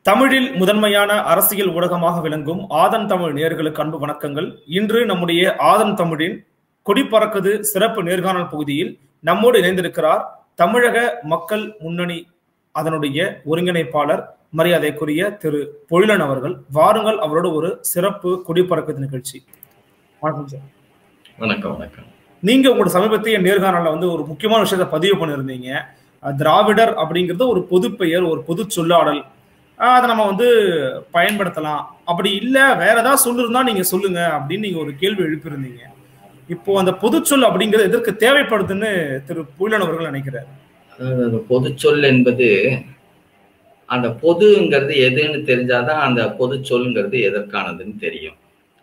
தமிழில் முதன்மையான அரசியல் ஊடகமாக விளங்கும் ஆதன் தமிழ் நேர்களுக்கு அன்பு வணக்கங்கள் இன்று நம்முடைய ஆதன் தமிழின் கொடி பறக்குது சிறப்பு நேர்காணல் பகுதியில் நம்மோடு இணைந்திருக்கிறார் தமிழக மக்கள் முன்னணி அதனுடைய ஒருங்கிணைப்பாளர் மரியாதைக்குரிய திரு பொழிலன் அவர்கள் வாருங்கள் அவரோட ஒரு சிறப்பு கொடி பறக்குது நிகழ்ச்சி வணக்கம் சார் வணக்கம் வணக்கம் நீங்க உங்களோட சமீபத்திய நேர்காணல்ல வந்து ஒரு முக்கியமான விஷயத்த பதிவு பண்ணியிருந்தீங்க அஹ் திராவிடர் அப்படிங்கிறது ஒரு பொது பெயர் ஒரு பொது சொல்லாடல் அஹ் அதை நம்ம வந்து பயன்படுத்தலாம் அப்படி இல்ல வேற ஏதாவது சொல்லிருந்தா நீங்க சொல்லுங்க அப்படின்னு நீங்க ஒரு கேள்வி எழுப்பியிருந்தீங்க இப்போ அந்த பொதுச்சொல் அப்படிங்கிறது எதற்கு தேவைப்படுதுன்னு திரு புயலன் அவர்கள் நினைக்கிறார் அதாவது அந்த பொதுச்சொல் என்பது அந்த பொதுங்கிறது எதுன்னு தெரிஞ்சாதான் அந்த பொதுச்சொல்ங்கிறது எதற்கானதுன்னு தெரியும்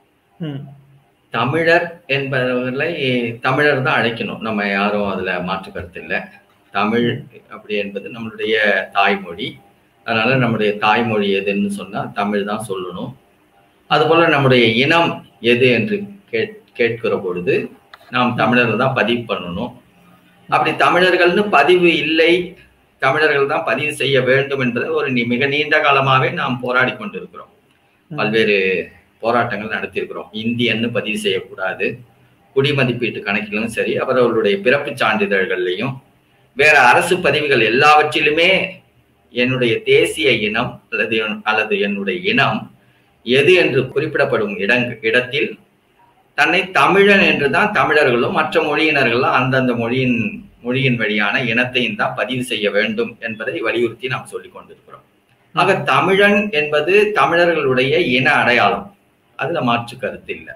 ம், தமிழர் என்பவர்களை தமிழர் தான் அழைக்கணும் நம்ம யாரும் அதுல மாற்று கருத்து இல்லை தமிழ் அப்படி என்பது நம்மளுடைய தாய்மொழி அதனால நம்முடைய தாய்மொழி எதுன்னு சொன்னா தமிழ் தான் சொல்லணும் அதுபோல நம்முடைய இனம் எது என்று கேட் கேட்கிற பொழுது நாம் தமிழர் தான் பதிவு பண்ணணும் அப்படி தமிழர்கள்னு பதிவு இல்லை தமிழர்கள் தான் பதிவு செய்ய வேண்டும் என்பதை ஒரு நி- மிக நீண்ட காலமாவே நாம் போராடி கொண்டிருக்கிறோம் ம். பல்வேறு போராட்டங்கள் நடத்தியிருக்கிறோம் இந்தியன்னு பதிவு செய்யக்கூடாது குடிமதிப்பீட்டு கணக்கிலும் சரி அவர்களுடைய பிறப்புச் சான்றிதழ்கள்லையும் வேற அரசு பதிவுகள் எல்லாவற்றிலுமே என்னுடைய தேசிய இனம் அல்லது என்- அல்லது என்னுடைய இனம் எது என்று குறிப்பிடப்படும் இடங் இடத்தில் தன்னை தமிழன் என்றுதான் தமிழர்களும் மற்ற மொழியினர்களும் அந்தந்த மொழியின் மொழியின் வழியான இனத்தையும் தான் பதிவு செய்ய வேண்டும் என்பதை வலியுறுத்தி நாம் சொல்லிக் கொண்டிருக்கிறோம் ஆக தமிழன் என்பது தமிழர்களுடைய இன அடையாளம் அதுல மாற்று கருத்து இல்லை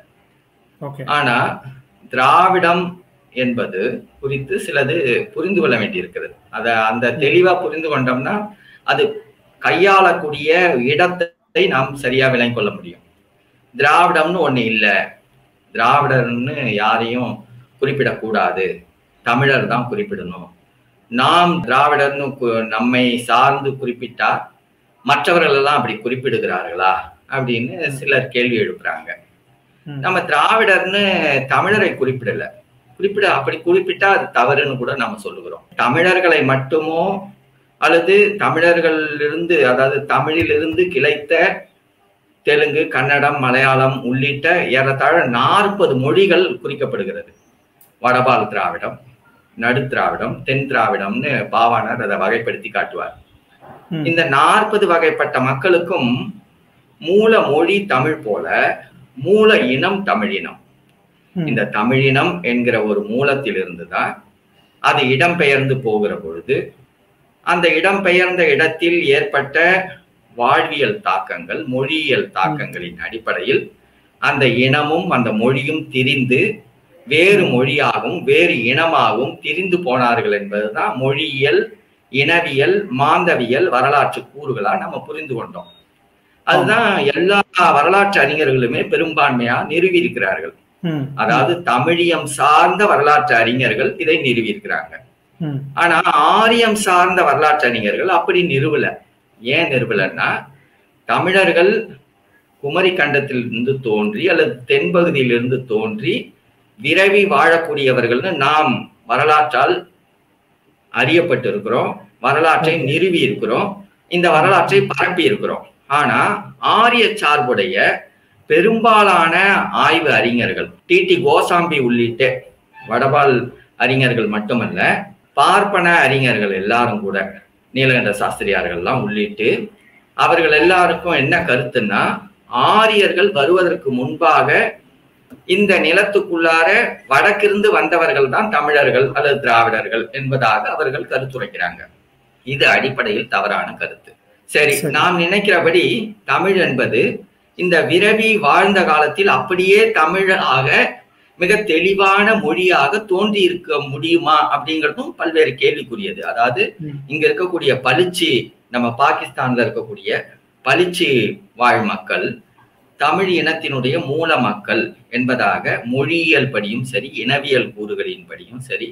ஓகே ஆனா திராவிடம் என்பது குறித்து சிலது புரிந்து கொள்ள வேண்டியிருக்கிறது அத அந்த தெளிவா புரிந்து கொண்டோம்னா அது கையாளக்கூடிய இடத்தை நாம் சரியா விளங்கிக் கொள்ள முடியும் திராவிடம்னு ஒண்ணு இல்ல திராவிடர்னு யாரையும் குறிப்பிடக்கூடாது தமிழர் தான் குறிப்பிடணும் நாம் திராவிடர்னு கு- நம்மை சார்ந்து குறிப்பிட்டா மற்றவர்கள் எல்லாம் அப்படி குறிப்பிடுகிறார்களா அப்படின்னு சிலர் கேள்வி எழுப்புறாங்க ம், நம்ம திராவிடர்னு தமிழரை குறிப்பிடல குறிப்பிட அப்படி குறிப்பிட்டா அது தவறுன்னு கூட நம்ம சொல்லுகிறோம் தமிழர்களை மட்டுமோ அல்லது தமிழர்களிலிருந்து அதாவது தமிழிலிருந்து கிளைத்த தெலுங்கு கன்னடம் மலையாளம் உள்ளிட்ட ஏறத்தாழ நாற்பது மொழிகள் குறிக்கப்படுகிறது வடபால் திராவிடம் நடு திராவிடம் தென் திராவிடம்னு பாவாணர் அதை வகைப்படுத்தி காட்டுவார் ம், இந்த நாற்பது வகைப்பட்ட மக்களுக்கும் மூல மொழி தமிழ் போல மூல இனம் தமிழினம் ம், இந்த தமிழினம் என்கிற ஒரு மூலத்திலிருந்து தான் அது இடம்பெயர்ந்து போகிற பொழுது அந்த இடம்பெயர்ந்த இடத்தில் ஏற்பட்ட வாழ்வியல் தாக்கங்கள் மொழியியல் தாக்கங்களின் அடிப்படையில் அந்த இனமும் அந்த மொழியும் திரிந்து வேறு மொழியாகவும் வேறு இனமாகவும் திரிந்து போனார்கள் என்பதுதான் மொழியியல் இனவியல் மாந்தவியல் வரலாற்று கூறுகளா நம்ம புரிந்து கொண்டோம் அதுதான் எல்லா வரலாற்று அறிஞர்களுமே பெரும்பான்மையா நிறுவி இருக்கிறார்கள் ம், அதாவது தமிழியம் சார்ந்த வரலாற்று அறிஞர்கள் இதை நிறுவியிருக்கிறாங்க ம், ஆனா ஆரியம் சார்ந்த வரலாற்று அறிஞர்கள் அப்படி நிறுவல ஏன் நிறுவலன்னா தமிழர்கள் குமரி கண்டத்திலிருந்து தோன்றி அல்லது தென்பகுதியிலிருந்து தோன்றி விரவி வாழக்கூடியவர்கள்னு நாம் வரலாற்றால் அறியப்பட்டிருக்கிறோம் வரலாற்றை நிறுவி இருக்கிறோம் இந்த வரலாற்றை பரப்பி இருக்கிறோம் ஆனா ஆரிய சார்புடைய பெரும்பாலான ஆய்வு அறிஞர்கள் டிடி கோசாம்பி உள்ளிட்ட வடபால் அறிஞர்கள் மட்டுமல்ல பார்ப்பன அறிஞர்கள் எல்லாரும் கூட நீலகண்ட சாஸ்திரியார்கள்லாம் உள்ளிட்டு அவர்கள் எல்லாருக்கும் என்ன கருத்துன்னா ஆரியர்கள் வருவதற்கு முன்பாக இந்த நிலத்துக்குள்ளார வடக்கிருந்து வந்தவர்கள் தான் தமிழர்கள் அல்லது திராவிடர்கள் என்பதாக அவர்கள் கருத்துரைக்கிறாங்க இது அடிப்படையில் தவறான கருத்து சரி சரி. நாம் நினைக்கிறபடி தமிழ் என்பது இந்த விரவி வாழ்ந்த காலத்தில் அப்படியே தமிழாக மிக தெளிவான மொழியாக தோன்றி இருக்க முடியுமா அப்படிங்கிறதும் பல்வேறு கேள்விக்குரியது அதாவது ம். இங்க இருக்கக்கூடிய பளிச்சி நம்ம பாகிஸ்தான்ல இருக்கக்கூடிய பளிச்சி வாழ் மக்கள் தமிழ் இனத்தினுடைய மூல மக்கள் என்பதாக மொழியியல் படியும் சரி இனவியல் கூறுகளின் படியும் சரி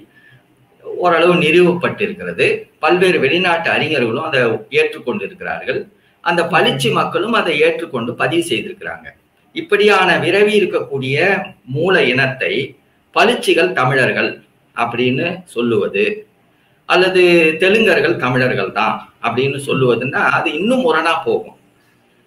ஓரளவு நிறுவப்பட்டிருக்கிறது பல்வேறு வெளிநாட்டு அறிஞர்களும் அதை ஏற்றுக்கொண்டிருக்கிறார்கள் அந்த பளிச்சி மக்களும் அதை ஏற்றுக்கொண்டு பதிவு செய்திருக்கிறாங்க இப்படியான விரவி இருக்கக்கூடிய மூல இனத்தை பளிச்சிகள் தமிழர்கள் அப்படின்னு சொல்லுவது அல்லது தெலுங்கர்கள் தமிழர்கள் தான் அப்படின்னு சொல்லுவதுன்னா அது இன்னும் முரணா போகும்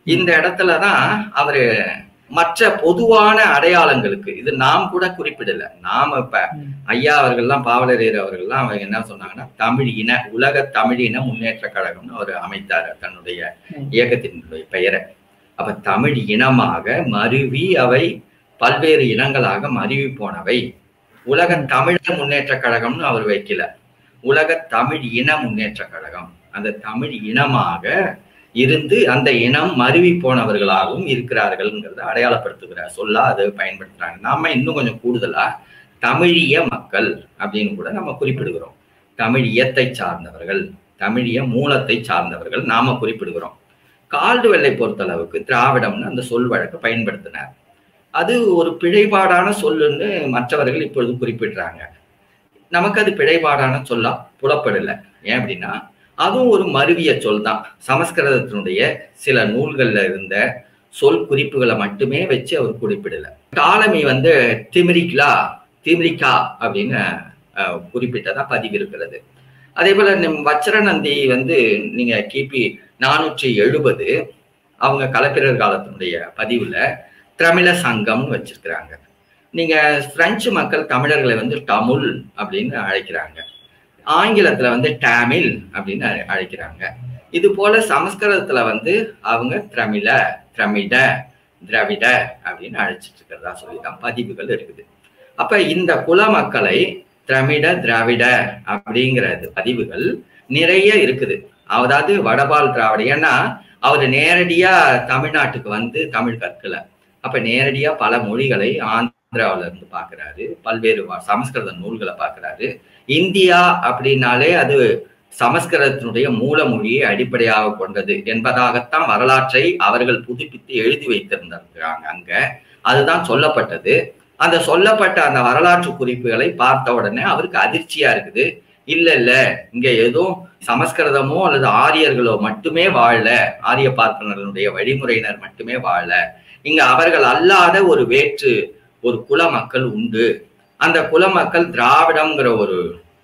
இந்த இடத்துலதான் அவரு மற்ற பொதுவான அடையாளங்களுக்கு இது நாம் கூட குறிப்பிடல நாம இப்ப ஐயா அவர்கள்லாம் பாவலரேர் அவர்கள்லாம் அவங்க என்ன சொன்னாங்கன்னா தமிழ் இன உலக தமிழ் இன முன்னேற்ற கழகம்னு அவர் அமைத்தார் தன்னுடைய இயக்கத்தினுடைய பெயரை அப்ப தமிழ் இனமாக மருவி அவை பல்வேறு இனங்களாக மருவி போனவை உலக தமிழர் முன்னேற்ற கழகம்னு அவர் வைக்கல உலக தமிழ் இன முன்னேற்ற கழகம் அந்த தமிழ் இனமாக இருந்து அந்த இனம் மருவி போனவர்களாகவும் இருக்கிறார்கள்ங்கிறத அடையாளப்படுத்துகிறார் சொல்லா அது பயன்படுத்துறாங்க நாம இன்னும் கொஞ்சம் கூடுதலா தமிழிய மக்கள் அப்படின்னு கூட நம்ம குறிப்பிடுகிறோம் தமிழியத்தை சார்ந்தவர்கள் தமிழிய மூலத்தை சார்ந்தவர்கள் நாம குறிப்பிடுகிறோம் கால்டுவெல்லை பொறுத்தளவுக்கு திராவிடம்னு அந்த சொல் வழக்கு பயன்படுத்தினார் அது ஒரு பிழைபாடான சொல்லுன்னு மற்றவர்கள் இப்பொழுது குறிப்பிடுறாங்க நமக்கு அது பிழைபாடான சொல்லா புலப்படல ஏன் அப்படின்னா அதுவும் ஒரு மருவிய சொல் தான் சமஸ்கிருதத்தினுடைய சில நூல்கள்ல இருந்த சொல் குறிப்புகளை மட்டுமே வச்சு அவர் குறிப்பிடல டாலமி வந்து திமிரிக்லா திமிரிக்கா அப்படின்னு அஹ், குறிப்பிட்டதா பதிவு இருக்கிறது அதே போல நம் வச்சரநந்தி வந்து நீங்க கிபி நானூற்றி எழுபது அவங்க கலப்பிரர் காலத்தினுடைய பதிவுல தமிழ சங்கம்னு வச்சிருக்கிறாங்க நீங்க பிரெஞ்சு மக்கள் தமிழர்களை வந்து டமுல் அப்படின்னு அழைக்கிறாங்க ஆங்கிலத்துல வந்து டாமில் அப்படின்னு அழை- அழைக்கிறாங்க இது போல சமஸ்கிருதத்துல வந்து அவங்க திரமிழ திரமிட திராவிட அப்படின்னு அழைச்சிட்டு இருக்கிறதா சொல்லிதான் பதிவுகள் இருக்குது அப்ப இந்த குல மக்களை திரமிட திராவிட அப்படிங்கிறது பதிவுகள் நிறைய இருக்குது அதாவது வடபால் திராவிட ஏன்னா அவர் நேரடியா தமிழ்நாட்டுக்கு வந்து தமிழ் கற்கல அப்ப நேரடியா பல மொழிகளை ஆந்திராவுல இருந்து பாக்குறாரு பல்வேறு வ- சமஸ்கிருத நூல்களை பாக்குறாரு இந்தியா அப்படின்னாலே அது சமஸ்கிருதத்தினுடைய மூல மொழியை அடிப்படையாக கொண்டது என்பதாகத்தான் வரலாற்றை அவர்கள் புதுப்பித்து எழுதி வைத்திருந்திருக்கிறாங்க அங்க அதுதான் சொல்லப்பட்டது அந்த சொல்லப்பட்ட அந்த வரலாற்று குறிப்புகளை பார்த்த உடனே அவருக்கு அதிர்ச்சியா இருக்குது இல்ல இல்ல இங்க ஏதோ சமஸ்கிருதமோ அல்லது ஆரியர்களோ மட்டுமே வாழல ஆரிய பார்ப்பனர்களுடைய வழிமுறையினர் மட்டுமே வாழல இங்க அவர்கள் அல்லாத ஒரு வேற்று ஒரு குல மக்கள் உண்டு அந்த குல மக்கள் திராவிடம்ங்கிற ஒரு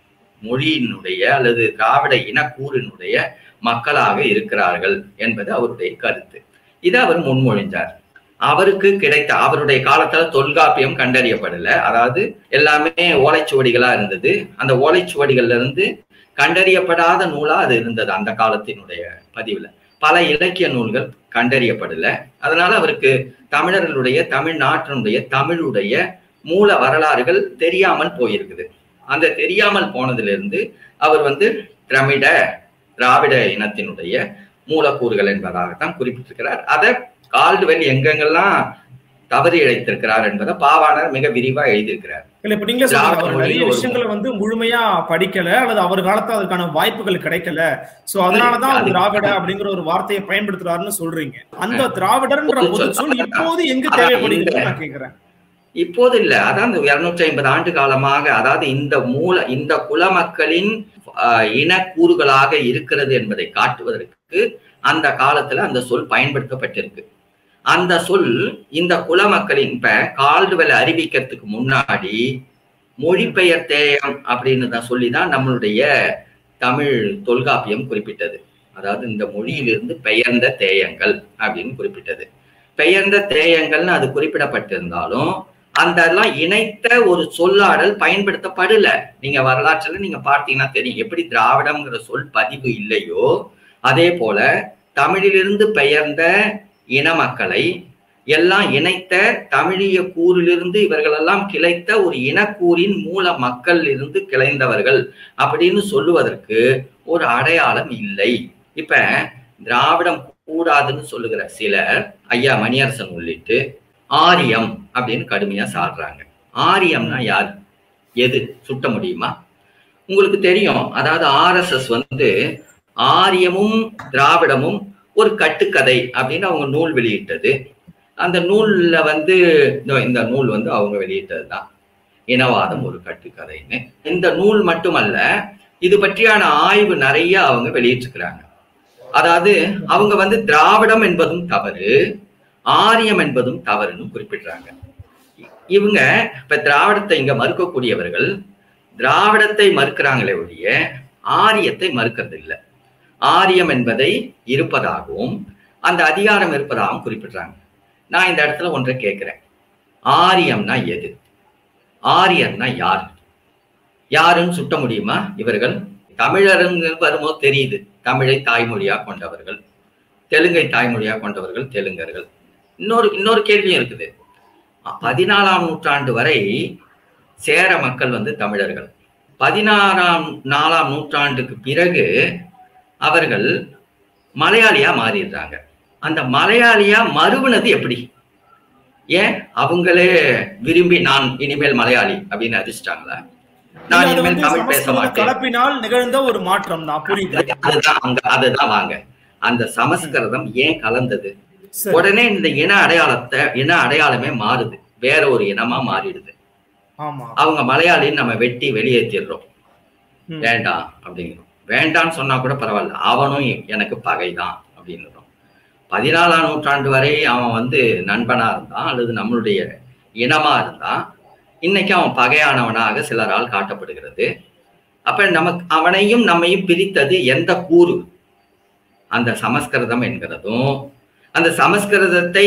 மொழியினுடைய அல்லது திராவிட இனக்கூறினுடைய மக்களாக இருக்கிறார்கள் என்பது அவருடைய கருத்து இதை அவர் முன்மொழிஞ்சார் அவருக்கு கிடைத்த அவருடைய காலத்துல தொல்காப்பியம் கண்டறியப்படல அதாவது எல்லாமே ஓலைச்சுவடிகளா இருந்தது அந்த ஓலைச்சுவடிகள்ல இருந்து கண்டறியப்படாத நூலா அது இருந்தது அந்த காலத்தினுடைய பதிவுல பல இலக்கிய நூல்கள் கண்டறியப்படல அதனால அவருக்கு தமிழர்களுடைய தமிழ்நாட்டினுடைய தமிழுடைய மூல வரலாறுகள் தெரியாமல் போயிருக்குது அந்த தெரியாமல் போனதிலிருந்து அவர் வந்து திரமிட திராவிட இனத்தினுடைய மூலக்கூறுகள் என்பதாகத்தான் குறிப்பிட்டிருக்கிறார் அதை கால்டுவெல் எங்கெங்கெல்லாம் தவறு இழைத்திருக்கிறார் என்பதை பாவாணர் மிக விரிவா எழுதியிருக்கிறார் இல்ல இப்ப நீங்களே சொல்றீங்க திராவிட அவர் நிறைய மொழி ஒரு- விஷயங்களை வந்து முழுமையா படிக்கல அல்லது அவர் காலத்துல அதுக்கான வாய்ப்புகள் கிடைக்கல சோ அதனாலதான் அவர் அது- திராவிட அப்படிங்கிற ஒரு வார்த்தையை பயன்படுத்துறாருன்னு சொல்றீங்க அந்த திராவிடர்ன்ற பொது பொது சொல். சொல் இப்போது எங்கு அதான் தேவைப்படுகிறது இந்த- நான் கேக்குறேன் இப்போது இல்ல அதான் இந்த இருநூற்றி ஐம்பது ஆண்டு காலமாக அதாவது இந்த மூல இந்த குல மக்களின் ஆஹ், இனக்கூறுகளாக இருக்கிறது என்பதை காட்டுவதற்கு அந்த காலத்துல அந்த சொல் பயன்படுத்தப்பட்டிருக்கு அந்த சொல் இந்த குல மக்களின் இப்ப கால்டுவெல் அறிவிக்கிறதுக்கு முன்னாடி மொழிபெயர் தேயம் அப்படின்னு தான் சொல்லிதான் நம்மளுடைய தமிழ் தொல்காப்பியம் குறிப்பிட்டது அதாவது இந்த மொழியிலிருந்து பெயர்ந்த தேயங்கள் அப்படின்னு குறிப்பிட்டது பெயர்ந்த தேயங்கள்னு அது குறிப்பிடப்பட்டிருந்தாலும் அந்த எல்லாம் இணைத்த ஒரு சொல்லாடல் பயன்படுத்தப்படல நீங்க வரலாற்றுல நீங்க பார்த்தீங்கன்னா தெரியும் எப்படி திராவிடம்ங்கிற சொல் பதிவு இல்லையோ அதே போல தமிழிலிருந்து பெயர்ந்த இன மக்களை எல்லாம் இணைத்த தமிழிய கூறிலிருந்து இவர்களெல்லாம் கிளைத்த ஒரு இனக்கூறின் மூல மக்கள் இருந்து கிளைந்தவர்கள் அப்படின்னு சொல்லுவதற்கு ஒரு அடையாளம் இல்லை இப்ப திராவிடம் கூடாதுன்னு சொல்லுகிற சிலர் ஐயா மணியரசன் உள்ளிட்டு ஆரியம் அப்படின்னு கடுமையா சாடுறாங்க ஆரியம்னா யார் எது சுட்ட முடியுமா உங்களுக்கு தெரியும் அதாவது ஆர்எஸ்எஸ் வந்து ஆரியமும் திராவிடமும் ஒரு கட்டுக்கதை அப்படின்னு அவங்க நூல் வெளியிட்டது அந்த நூல்ல வந்து இதோ இந்த நூல் வந்து அவங்க வெளியிட்டதுதான் இனவாதம் ஒரு கட்டுக்கதைன்னு இந்த நூல் மட்டுமல்ல இது பற்றியான ஆய்வு நிறைய அவங்க வெளியிட்டிருக்கிறாங்க அதாவது அவங்க வந்து திராவிடம் என்பதும் தவறு ஆரியம் என்பதும் தவறுன்னு குறிப்பிடுறாங்க இவங்க இப்ப திராவிடத்தை இங்க மறுக்கக்கூடியவர்கள் திராவிடத்தை மறுக்கிறாங்களே ஒழிய ஆரியத்தை மறுக்கிறது இல்லை ஆரியம் என்பதை இருப்பதாகவும் அந்த அதிகாரம் இருப்பதாகவும் குறிப்பிடுறாங்க நான் இந்த இடத்துல ஒன்றை கேட்கிறேன் ஆரியம்னா எது ஆரியர்னா யார் யாருன்னு சுட்ட முடியுமா இவர்கள் தமிழருங்க வரும்போது தெரியுது தமிழை தாய்மொழியா கொண்டவர்கள் தெலுங்கை தாய்மொழியா கொண்டவர்கள் தெலுங்கர்கள் இன்னொரு இன்னொரு கேள்வியும் இருக்குது பதினாலாம் நூற்றாண்டு வரை சேர மக்கள் வந்து தமிழர்கள் பதினாறாம் நாலாம் நூற்றாண்டுக்கு பிறகு அவர்கள் மலையாளியா மாறிடுறாங்க அந்த மலையாளியா மறுவினது எப்படி ஏன் அவங்களே விரும்பி நான் இனிமேல் மலையாளி அப்படின்னு அறிச்சிட்டாங்களா நான் அது இனிமேல் வந்து தமிழ் பேச சமஸ்கிருத மாட்டேன் கலப்பினால் நிகழ்ந்த ஒரு மாற்றம் தான் புரியுது அதுதான் அங்க அதுதான் வாங்க அந்த சமஸ்கிருதம் ஏன் கலந்தது சரி. உடனே இந்த இன அடையாளத்தை இன அடையாளமே மாறுது வேற ஒரு இனமா மாறிடுது ஆமா அவங்க மலையாளின்னு நம்ம வெட்டி வெளியேற்றிடுறோம் ம். வேண்டாம் அப்படிங்கிறோம் வேண்டாம்னு சொன்னா கூட பரவாயில்ல அவனும் எனக்கு பகைதான் அப்படின்னுறோம் பதினாலாம் நூற்றாண்டு வரை அவன் வந்து நண்பனா இருந்தான் அல்லது நம்மளுடைய இனமா இருந்தான் இன்னைக்கு அவன் பகையானவனாக சிலரால் காட்டப்படுகிறது அப்ப நமக்கு அவனையும் நம்மையும் பிரித்தது எந்த கூறு அந்த சமஸ்கிருதம் என்கிறதும் அந்த சமஸ்கிருதத்தை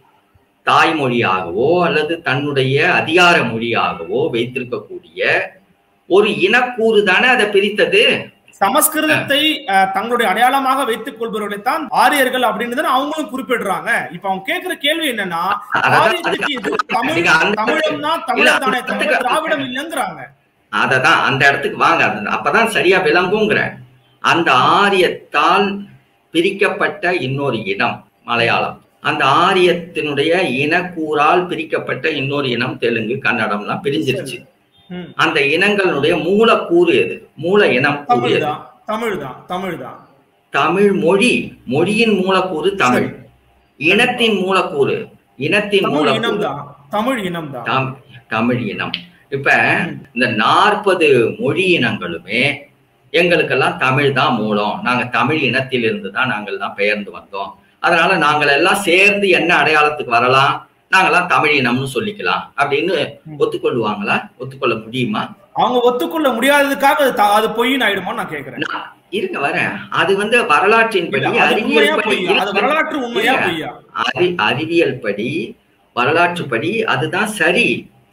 தாய்மொழியாகவோ அல்லது தன்னுடைய அதிகார மொழியாகவோ வைத்திருக்கக்கூடிய ஒரு இனக்கூறு தானே அதை பிரித்தது சமஸ்கிருதத்தை அஹ், தங்களுடைய அடையாளமாக வைத்துக் கொள்பவர்களை தான் ஆரியர்கள் அப்படின்னு தானே அவங்களும் குறிப்பிடுறாங்க இப்ப அவங்க கேக்குற கேள்வி என்னன்னா அதான் ஆரியத்துக்கு இது தமிழ் நீங்க அந்த- தமிழம்னா இல்ல, தமிழ் அந்த தானே தவிர இடத்துக்கு- திராவிடம் இல்லைங்கிறாங்க அததான் அந்த இடத்துக்கு வாங்க அது அப்பதான் சரியா விளங்குங்கிற அந்த ஆரியத்தால் பிரிக்கப்பட்ட இன்னொரு இனம் மலையாளம் அந்த ஆரியத்தினுடைய இனக்கூறால் பிரிக்கப்பட்ட இன்னொரு இனம் தெலுங்கு கன்னடம்லாம் பிரிஞ்சிருச்சு ம். அந்த இனங்களுடைய மூலக்கூறு எது மூல இனம் கூறு தமிழ் எது தான் தமிழ் தான் தமிழ் தான் தமிழ் மொழி மொழியின் மூலக்கூறு தமிழ் இனத்தின் மூலக்கூறு இனத்தின் தமிழ் இனம் மூலக்கூறு தான் தமிழ் இனம் தான் தாம்- தமிழ் இனம் இப்ப இந்த நாற்பது மொழி இனங்களுமே எங்களுக்கெல்லாம் தமிழ் தான் மூலம் நாங்க தமிழ் இனத்திலிருந்து தான் நாங்கள் தான் பெயர்ந்து வந்தோம் அதனால நாங்கள் எல்லாம் சேர்ந்து என்ன அடையாளத்துக்கு வரலாம் நாங்கெல்லாம் தமிழ் இனம்னு சொல்லிக்கலாம் அப்படின்னு ஒத்துக்கொள்வாங்களா ஒத்துக்கொள்ள முடியுமா அவங்க ஒத்துக்கொள்ள முடியாததுக்காக அது த- அது பொய்ன்னு ஆயிடுமான்னு நான் கேக்குறேன் நான் இருங்க வரேன் அது வந்து வரலாற்றின்படி இல்ல, அது உண்மையா அறிவியல் படி பொய்யா அது வரலாற்று உண்மையா இல்ல. பொய்யா அறி அறிவியல் படி வரலாற்று படி அதுதான் சரி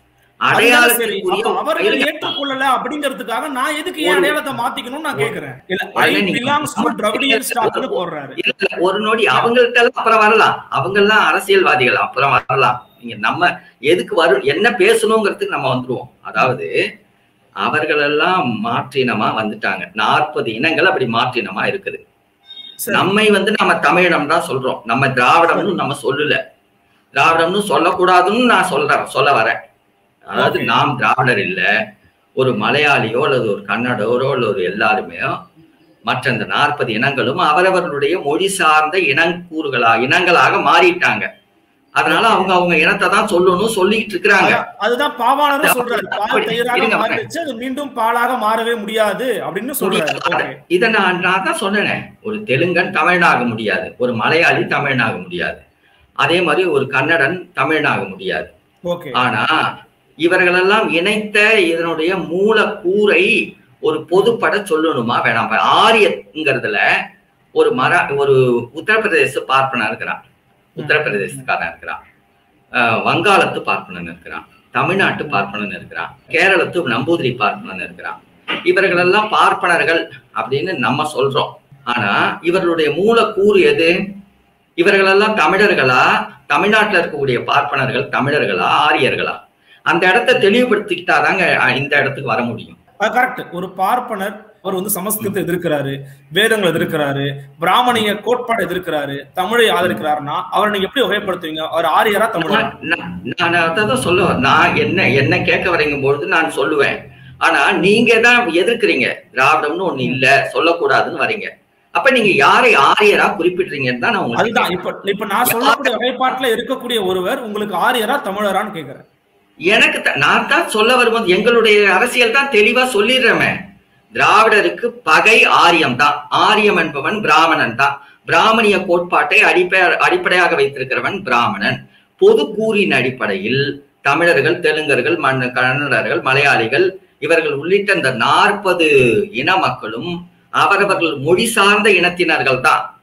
அதுதானே சரி. அடையாளத்துக்குரிய அப்ப அவர்கள் இருங்க. ஏற்றுக்கொள்ளல அப்படிங்கறதுக்காக நான் எதுக்கு ஏன் ஒரு- அடையாளத்தை மாத்திக்கணும்னு நான் கேக்குறேன் இல்ல ஐ உடனே நீங்க- பிலாங்ஸ் டு திராவிடியன் ஸ்டாக்னு போடுறாரு இல்ல, இல்ல, ஒரு நொடி அவங்கள்ட்ட எல்லாம் அப்புறம் வரலாம் அவங்க எல்லாம் அரசியல்வாதிகள் அப்புறம் வரலாம் நீங்க நம்ம எதுக்கு வரும் என்ன பேசணுங்கிறதுக்கு நம்ம வந்துருவோம் அதாவது அவர்கள் எல்லாம் மாற்றினமா வந்துட்டாங்க நாற்பது இனங்கள் அப்படி மாற்றினமா இருக்குது சரி. நம்மை வந்து நம்ம தமிழினம் தான் சொல்றோம் நம்ம திராவிடம்னு நம்ம சொல்லல திராவிடம்னு சொல்லக்கூடாதுன்னு நான் சொல்றேன் சொல்ல வரேன் அதாவது Okay. நாம் திராவிடர் இல்ல ஒரு மலையாளியோ அல்லது ஒரு கன்னடரோ அல்லது ஒரு எல்லாருமே மற்ற இந்த நாற்பது இனங்களும் அவரவர்களுடைய மொழி சார்ந்த இனக்கூறுகளா இனங்களாக மாறிட்டாங்க அதனால அவங்க அவங்க இனத்தை தான் சொல்லணும் சொல்லிட்டு இருக்கிறாங்க அதான், அதுதான் பாவாணரும் சொல்றாரு பால் அப்படி, தயிராக இருங்க, மாறிடுச்சு அது மீண்டும் பாலாக மாறவே முடியாது அப்படின்னு சொல்றாரு ஓகே இதை நான் நான் தான் சொன்னேன் ஒரு தெலுங்கன் தமிழனாக முடியாது ஒரு மலையாளி தமிழனாக முடியாது அதே மாதிரி ஒரு கன்னடன் தமிழனாக முடியாது ஓகே ஆனா இவர்களெல்லாம் இணைத்த இதனுடைய மூலக்கூறை ஒரு பொதுப்பட சொல்லணுமா வேணாம் ஆரியங்கிறதுல ஒரு மர ஒரு உத்தரப்பிரதேச பார்ப்பனர் இருக்கிறான் உத்தரப்பிரதேசக்காரன் இருக்கிறான் அஹ் வங்காளத்து பார்ப்பனன் இருக்கிறான் தமிழ்நாட்டு பார்ப்பனன் இருக்கிறான் கேரளத்து நம்பூதிரி பார்ப்பனன் இருக்கிறான் இவர்களெல்லாம் பார்ப்பனர்கள் அப்படின்னு நம்ம சொல்றோம் ஆனா இவர்களுடைய மூலக்கூறு எது இவர்களெல்லாம் தமிழர்களா தமிழ்நாட்டுல இருக்கக்கூடிய பார்ப்பனர்கள் தமிழர்களா ஆரியர்களா அந்த இடத்தை தெளிவுபடுத்திக்கிட்டாதாங்க அஹ், இந்த இடத்துக்கு வர முடியும் கரெக்ட் ஒரு பார்ப்பனர் அவர் வந்து சமஸ்கிருதத்தை எதிர்க்கிறாரு வேதங்களை எதிர்க்கிறாரு பிராமணிய கோட்பாடு எதிர்க்கிறாரு தமிழை ஆதரிக்கிறாருன்னா அவரை நீங்க எப்படி வகைப்படுத்துவீங்க அவர் ஆரியரா தமிழா நான் நான் அதான் சொல்லுவேன் நான் என்ன என்ன கேட்க வரீங்க பொழுது நான் சொல்லுவேன் ஆனா நீங்க தான் எதிர்க்கிறீங்க திராவிடம்னு ஒண்ணு இல்ல சொல்லக்கூடாதுன்னு வரீங்க அப்ப நீங்க யாரை ஆரியரா குறிப்பிடுறீங்கன்னு தான் நான் உங்களுக்கு அதுதான் இப்ப இப்ப நான் சொல்லக்கூடிய வகைப்பாட்டுல இருக்கக்கூடிய ஒருவர் உங்களுக்கு ஆரியரா தமிழரான்னு கேக்குறேன் எனக்கு த- நான் தான் சொல்ல வரும்போது எங்களுடைய அரசியல் தான் தெளிவா சொல்லிடுறேமே திராவிடருக்கு பகை ஆரியம் தான் ஆரியம் என்பவன் பிராமணன் தான் பிராமணிய கோட்பாட்டை அடிப்படை அடிப்படையாக வைத்திருக்கிறவன் பிராமணன் பொது கூறின் அடிப்படையில் தமிழர்கள் தெலுங்கர்கள் மண் கன்னடர்கள் மலையாளிகள் இவர்கள் உள்ளிட்ட இந்த நாற்பது இன மக்களும் அவரவர்கள் மொழி சார்ந்த இனத்தினர்கள் தான்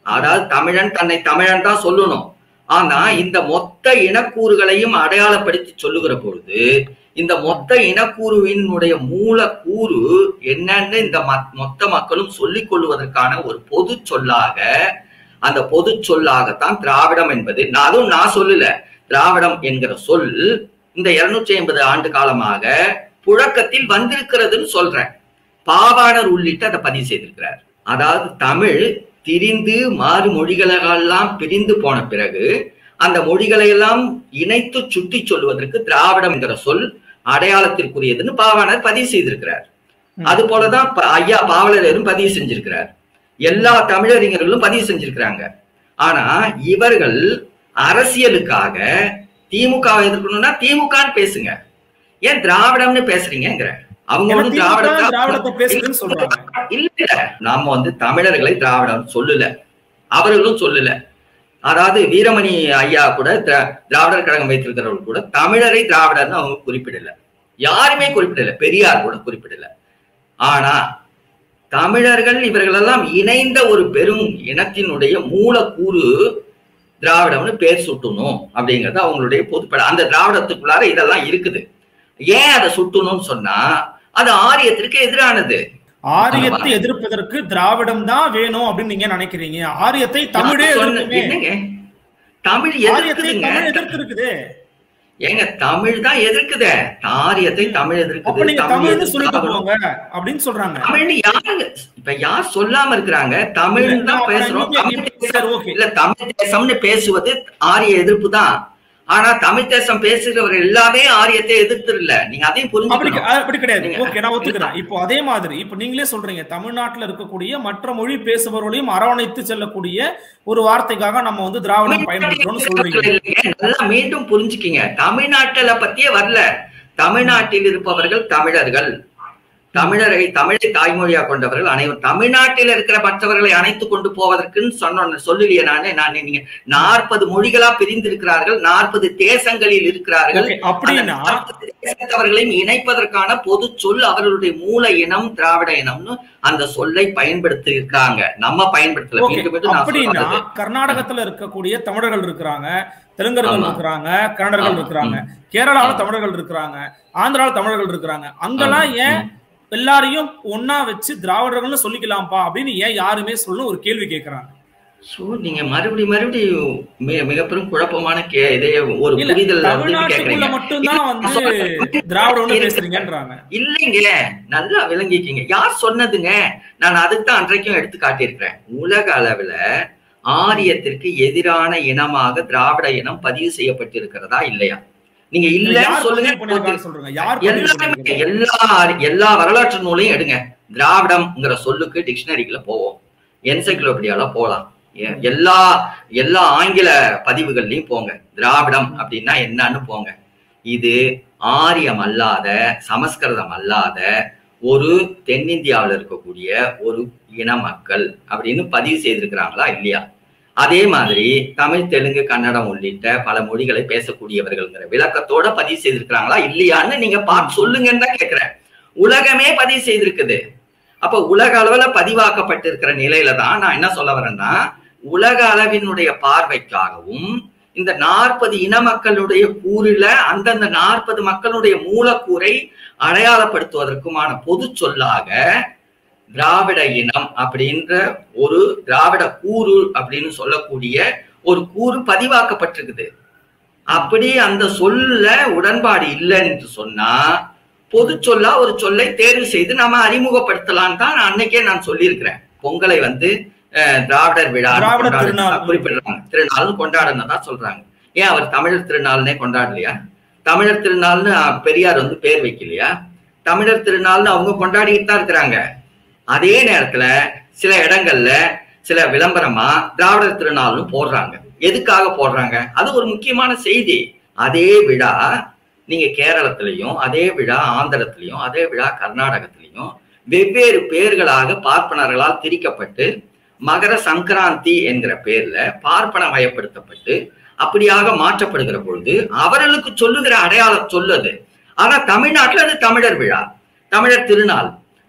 அதாவது தமிழன் தன்னை தமிழன் தான் சொல்லணும் ஆனா இந்த மொத்த இனக்கூறுகளையும் அடையாளப்படுத்தி சொல்லுகிற பொழுது இந்த மொத்த இனக்கூறுவினுடைய மூலக்கூறு என்னன்னு இந்த ம- மொத்த மக்களும் சொல்லிக் கொள்வதற்கான ஒரு பொது சொல்லாக அந்த பொது சொல்லாகத்தான் திராவிடம் என்பது நான் அதுவும் நான் சொல்லல திராவிடம் என்கிற சொல் இந்த இருநூற்றி ஐம்பது ஆண்டு காலமாக புழக்கத்தில் வந்திருக்கிறதுன்னு சொல்றேன் பாவாணர் உள்ளிட்டு அதை பதிவு செய்திருக்கிறார் அதாவது தமிழ் திரிந்து மாறு மொழிகளெல்லாம் பிரிந்து போன பிறகு அந்த மொழிகளை எல்லாம் இணைத்து சுட்டி சொல்வதற்கு திராவிடம் என்கிற சொல் அடையாளத்திற்குரியதுன்னு பாவாணர் பதிவு செய்திருக்கிறார் ம். அது போலதான் ப- ஐயா பாவலரும் பதிவு செஞ்சிருக்கிறார் எல்லா தமிழறிஞர்களும் பதிவு செஞ்சிருக்கிறாங்க ஆனா இவர்கள் அரசியலுக்காக திமுக வை எதிர்க்கணும்னா திமுகன்னு பேசுங்க ஏன் திராவிடம்னு பேசுறீங்கிற அவங்க ஏன்னா ஒண்ணும் திமுக திராவிடத்தை திராவிடத்தை பேசுதுன்னு சொல்றாங்க இல்ல நாம வந்து தமிழர்களை திராவிடம் சொல்லல அவர்களும் சொல்லல அதாவது வீரமணி ஐயா கூட திரா- திராவிடர் கழகம் வைத்திருக்கிறவர்கள் கூட தமிழரை திராவிடர்னு அவங்க குறிப்பிடல யாருமே குறிப்பிடல பெரியார் கூட குறிப்பிடல ஆனா தமிழர்கள் இவர்களெல்லாம் இணைந்த ஒரு பெரும் இனத்தினுடைய மூலக்கூறு திராவிடம்னு பேர் சுட்டணும் அப்படிங்கிறது அவங்களுடைய பொதுப்பட அந்த திராவிடத்துக்குள்ளார இதெல்லாம் இருக்குது ஏன் அதை சுட்டணும்னு சொன்னா அது ஆரியத்திற்கு எதிரானது ஆரியத்தை எதிர்ப்பதற்கு திராவிடம் தான் வேணும் அப்படின்னு நீங்க நினைக்கிறீங்க ஆரியத்தை தமிழே நான் சொன்ன- எதிர்க்குமே. என்னங்க தமிழ் ஆரியத்தை எதிர்க்குதுங்க தமிழ் எதிர்த்து இருக்குது ஏங்க தமிழ் தான் எதிர்க்குதே ஆரியத்தை தமிழ் அப்ப எதிர்க்குது நீங்க தமிழ் தமிழ்னு எதிர்த்து சொல்லிட்டு ஆகணும். போங்க அப்படின்னு சொல்றாங்க தமிழ்னு யாருங்க இப்ப யார் சொல்லாம இருக்கிறாங்க தமிழ் இல்ல, தான் நான் பேசுறோம் இப்ப- தமிழ் இப்ப- தேசம் சரி, okay. இல்ல தமிழ் தேசம்னு பேசுவது ஆரிய எதிர்ப்பு தான் ஆனா தமிழ் தேசம் பேசுகிறவர் எல்லாமே ஆரியத்தை எதிர்த்து இல்ல நீங்க அதையும் அப்படி புரிஞ்சுக்கணும் அப்படி கிடையாது நீங்க- ஓகே நான் ஒத்துக்கிறேன் இப்போ அதே மாதிரி இப்போ நீங்களே சொல்றீங்க தமிழ்நாட்டுல இருக்கக்கூடிய மற்ற மொழி பேசுபவர்களையும் அரவணைத்து செல்லக்கூடிய ஒரு வார்த்தைக்காக நம்ம வந்து திராவிடம் பயன்படுத்துறோம்னு சொல்றீங்க இல்லைங்க, நல்லா மீண்டும் புரிஞ்சுக்கிங்க தமிழ்நாட்டுல பத்தியே வரல தமிழ்நாட்டில் இருப்பவர்கள் தமிழர்கள் தமிழரை தமிழை தாய்மொழியா கொண்டவர்கள் அனைவரும் தமிழ்நாட்டில் இருக்கிற மற்றவர்களை அணைத்து கொண்டு போவதற்குன்னு சொன்ன சொல்லலையே நானே நான் நீங்க நாற்பது மொழிகளா பிரிந்திருக்கிறார்கள் நாற்பது தேசங்களில் இருக்கிறார்கள் ஓகே அப்படின்னா தேசத்தவர்களையும் இணைப்பதற்கான பொது சொல் அவர்களுடைய மூல இனம் திராவிட இனம்னு அந்த சொல்லை பயன்படுத்தி இருக்காங்க நம்ம பயன்படுத்தல ஓகே மீண்டும் மீண்டும் நான் அப்படின்னா சொல்றது. கர்நாடகத்துல இருக்கக்கூடிய தமிழர்கள் இருக்கிறாங்க தெலுங்கர்கள் ஆமா. இருக்கிறாங்க கன்னடர்கள் ஆமா. இருக்கிறாங்க கேரளால ஆமா. தமிழர்கள் இருக்கிறாங்க ஆந்திரால தமிழர்கள் இருக்கிறாங்க அங்கெல்லாம் ஏன் எல்லாரையும் ஒன்னா வச்சு திராவிடர்கள்னு சொல்லிக்கலாம்ப்பா அப்படின்னு ஏன் யாருமே சொல்லணும் ஒரு கேள்வி கேட்கறாங்க சோ நீங்க மறுபடியும் மறுபடியும் மிக மிக பெரும் குழப்பமான கே இதை ஒரு இல்ல புரிதல் வந்து தமிழ்நாட்டுக்குள்ள கேக்குறீங்க மட்டும்தான் வந்து திராவிடம்னு பேசுறீங்கன்றாங்க இல்லைங்க நல்லா விளங்கிக்கிங்க யார் சொன்னதுங்க நான் அதுக்கு தான் அன்றைக்கும் எடுத்து காட்டியிருக்கிறேன் உலக அளவுல ஆரியத்திற்கு எதிரான இனமாக திராவிட இனம் பதிவு செய்யப்பட்டிருக்கிறதா இல்லையா நீங்க இல்லன்னு யார் சொல்லுங்க பதிவு பண்ணிருக்காங்கன்னு சொல்றேங்க யார் பதிவு எல்லாருமே பண்ணிருக்காங்க? எல்லா எல்லா வரலாற்று நூலையும் எடுங்க திராவிடம்ங்கிற சொல்லுக்கு டிக்ஷனரிக்குள்ள போவோம் என்சைக்ளோபீடியால போலாம் எ- எல்லா எல்லா ஆங்கில பதிவுகள்லயும் போங்க திராவிடம் அப்படின்னா என்னன்னு போங்க இது ஆரியம் அல்லாத சமஸ்கிருதம் அல்லாத ஒரு தென்னிந்தியாவில் இருக்கக்கூடிய ஒரு இன மக்கள் அப்படின்னு பதிவு செய்திருக்கிறாங்களா இல்லையா அதே மாதிரி தமிழ் தெலுங்கு கன்னடம் உள்ளிட்ட பல மொழிகளை பேசக்கூடியவர்கள்ங்கிற விளக்கத்தோட பதிவு செய்திருக்கிறாங்களா இல்லையான்னு நீங்க பார்த்து சொல்லுங்கன்னு தான் கேக்குறேன் உலகமே பதிவு செய்திருக்குது அப்ப உலக அளவுல பதிவாக்கப்பட்டிருக்கிற நிலையில தான் நான் என்ன சொல்ல வரேன்னா உலக அளவினுடைய பார்வைக்காகவும் இந்த நாற்பது இன மக்களுடைய கூறில அந்தந்த நாற்பது மக்களுடைய மூலக்கூறை அடையாளப்படுத்துவதற்குமான பொது சொல்லாக திராவிட இனம் அப்படின்ற ஒரு திராவிட கூறு அப்படின்னு சொல்லக்கூடிய ஒரு கூறு பதிவாக்கப்பட்டிருக்குது அப்படி அந்த சொல்ல உடன்பாடு இல்லைன்னு சொன்னா பொது சொல்லா ஒரு சொல்லை தேர்வு செய்து நம்ம அறிமுகப்படுத்தலாம் தான் நான் அன்னைக்கே நான் சொல்லியிருக்கிறேன் பொங்கலை வந்து அஹ், திராவிடர் விழா திராவிட திருநாள். குறிப்பிடுறாங்க திருநாள்னு கொண்டாடணும் தான் சொல்றாங்க ஏன் அவர் தமிழர் திருநாள்னே கொண்டாடலையா தமிழர் திருநாள்னு அஹ், பெரியார் வந்து பேர் வைக்கலையா தமிழர் திருநாள்னு அவங்க கொண்டாடிட்டு தான் இருக்கிறாங்க அதே நேரத்துல சில இடங்கள்ல சில விளம்பரமா திராவிடர் திருநாள்னு போடுறாங்க எதுக்காக போடுறாங்க அது ஒரு முக்கியமான செய்தி அதே விழா நீங்க கேரளத்திலையும் அதே விழா ஆந்திரத்திலையும் அதே விழா கர்நாடகத்திலையும் வெவ்வேறு பேர்களாக பார்ப்பனர்களால் திரிக்கப்பட்டு மகர சங்கராந்தி என்கிற பேர்ல பார்ப்பன வயப்படுத்தப்பட்டு அப்படியாக மாற்றப்படுகிற பொழுது அவர்களுக்கு சொல்லுகிற அடையாளம் சொல்லுது ஆனா தமிழ்நாட்டுல அது தமிழர் விழா தமிழர் திருநாள்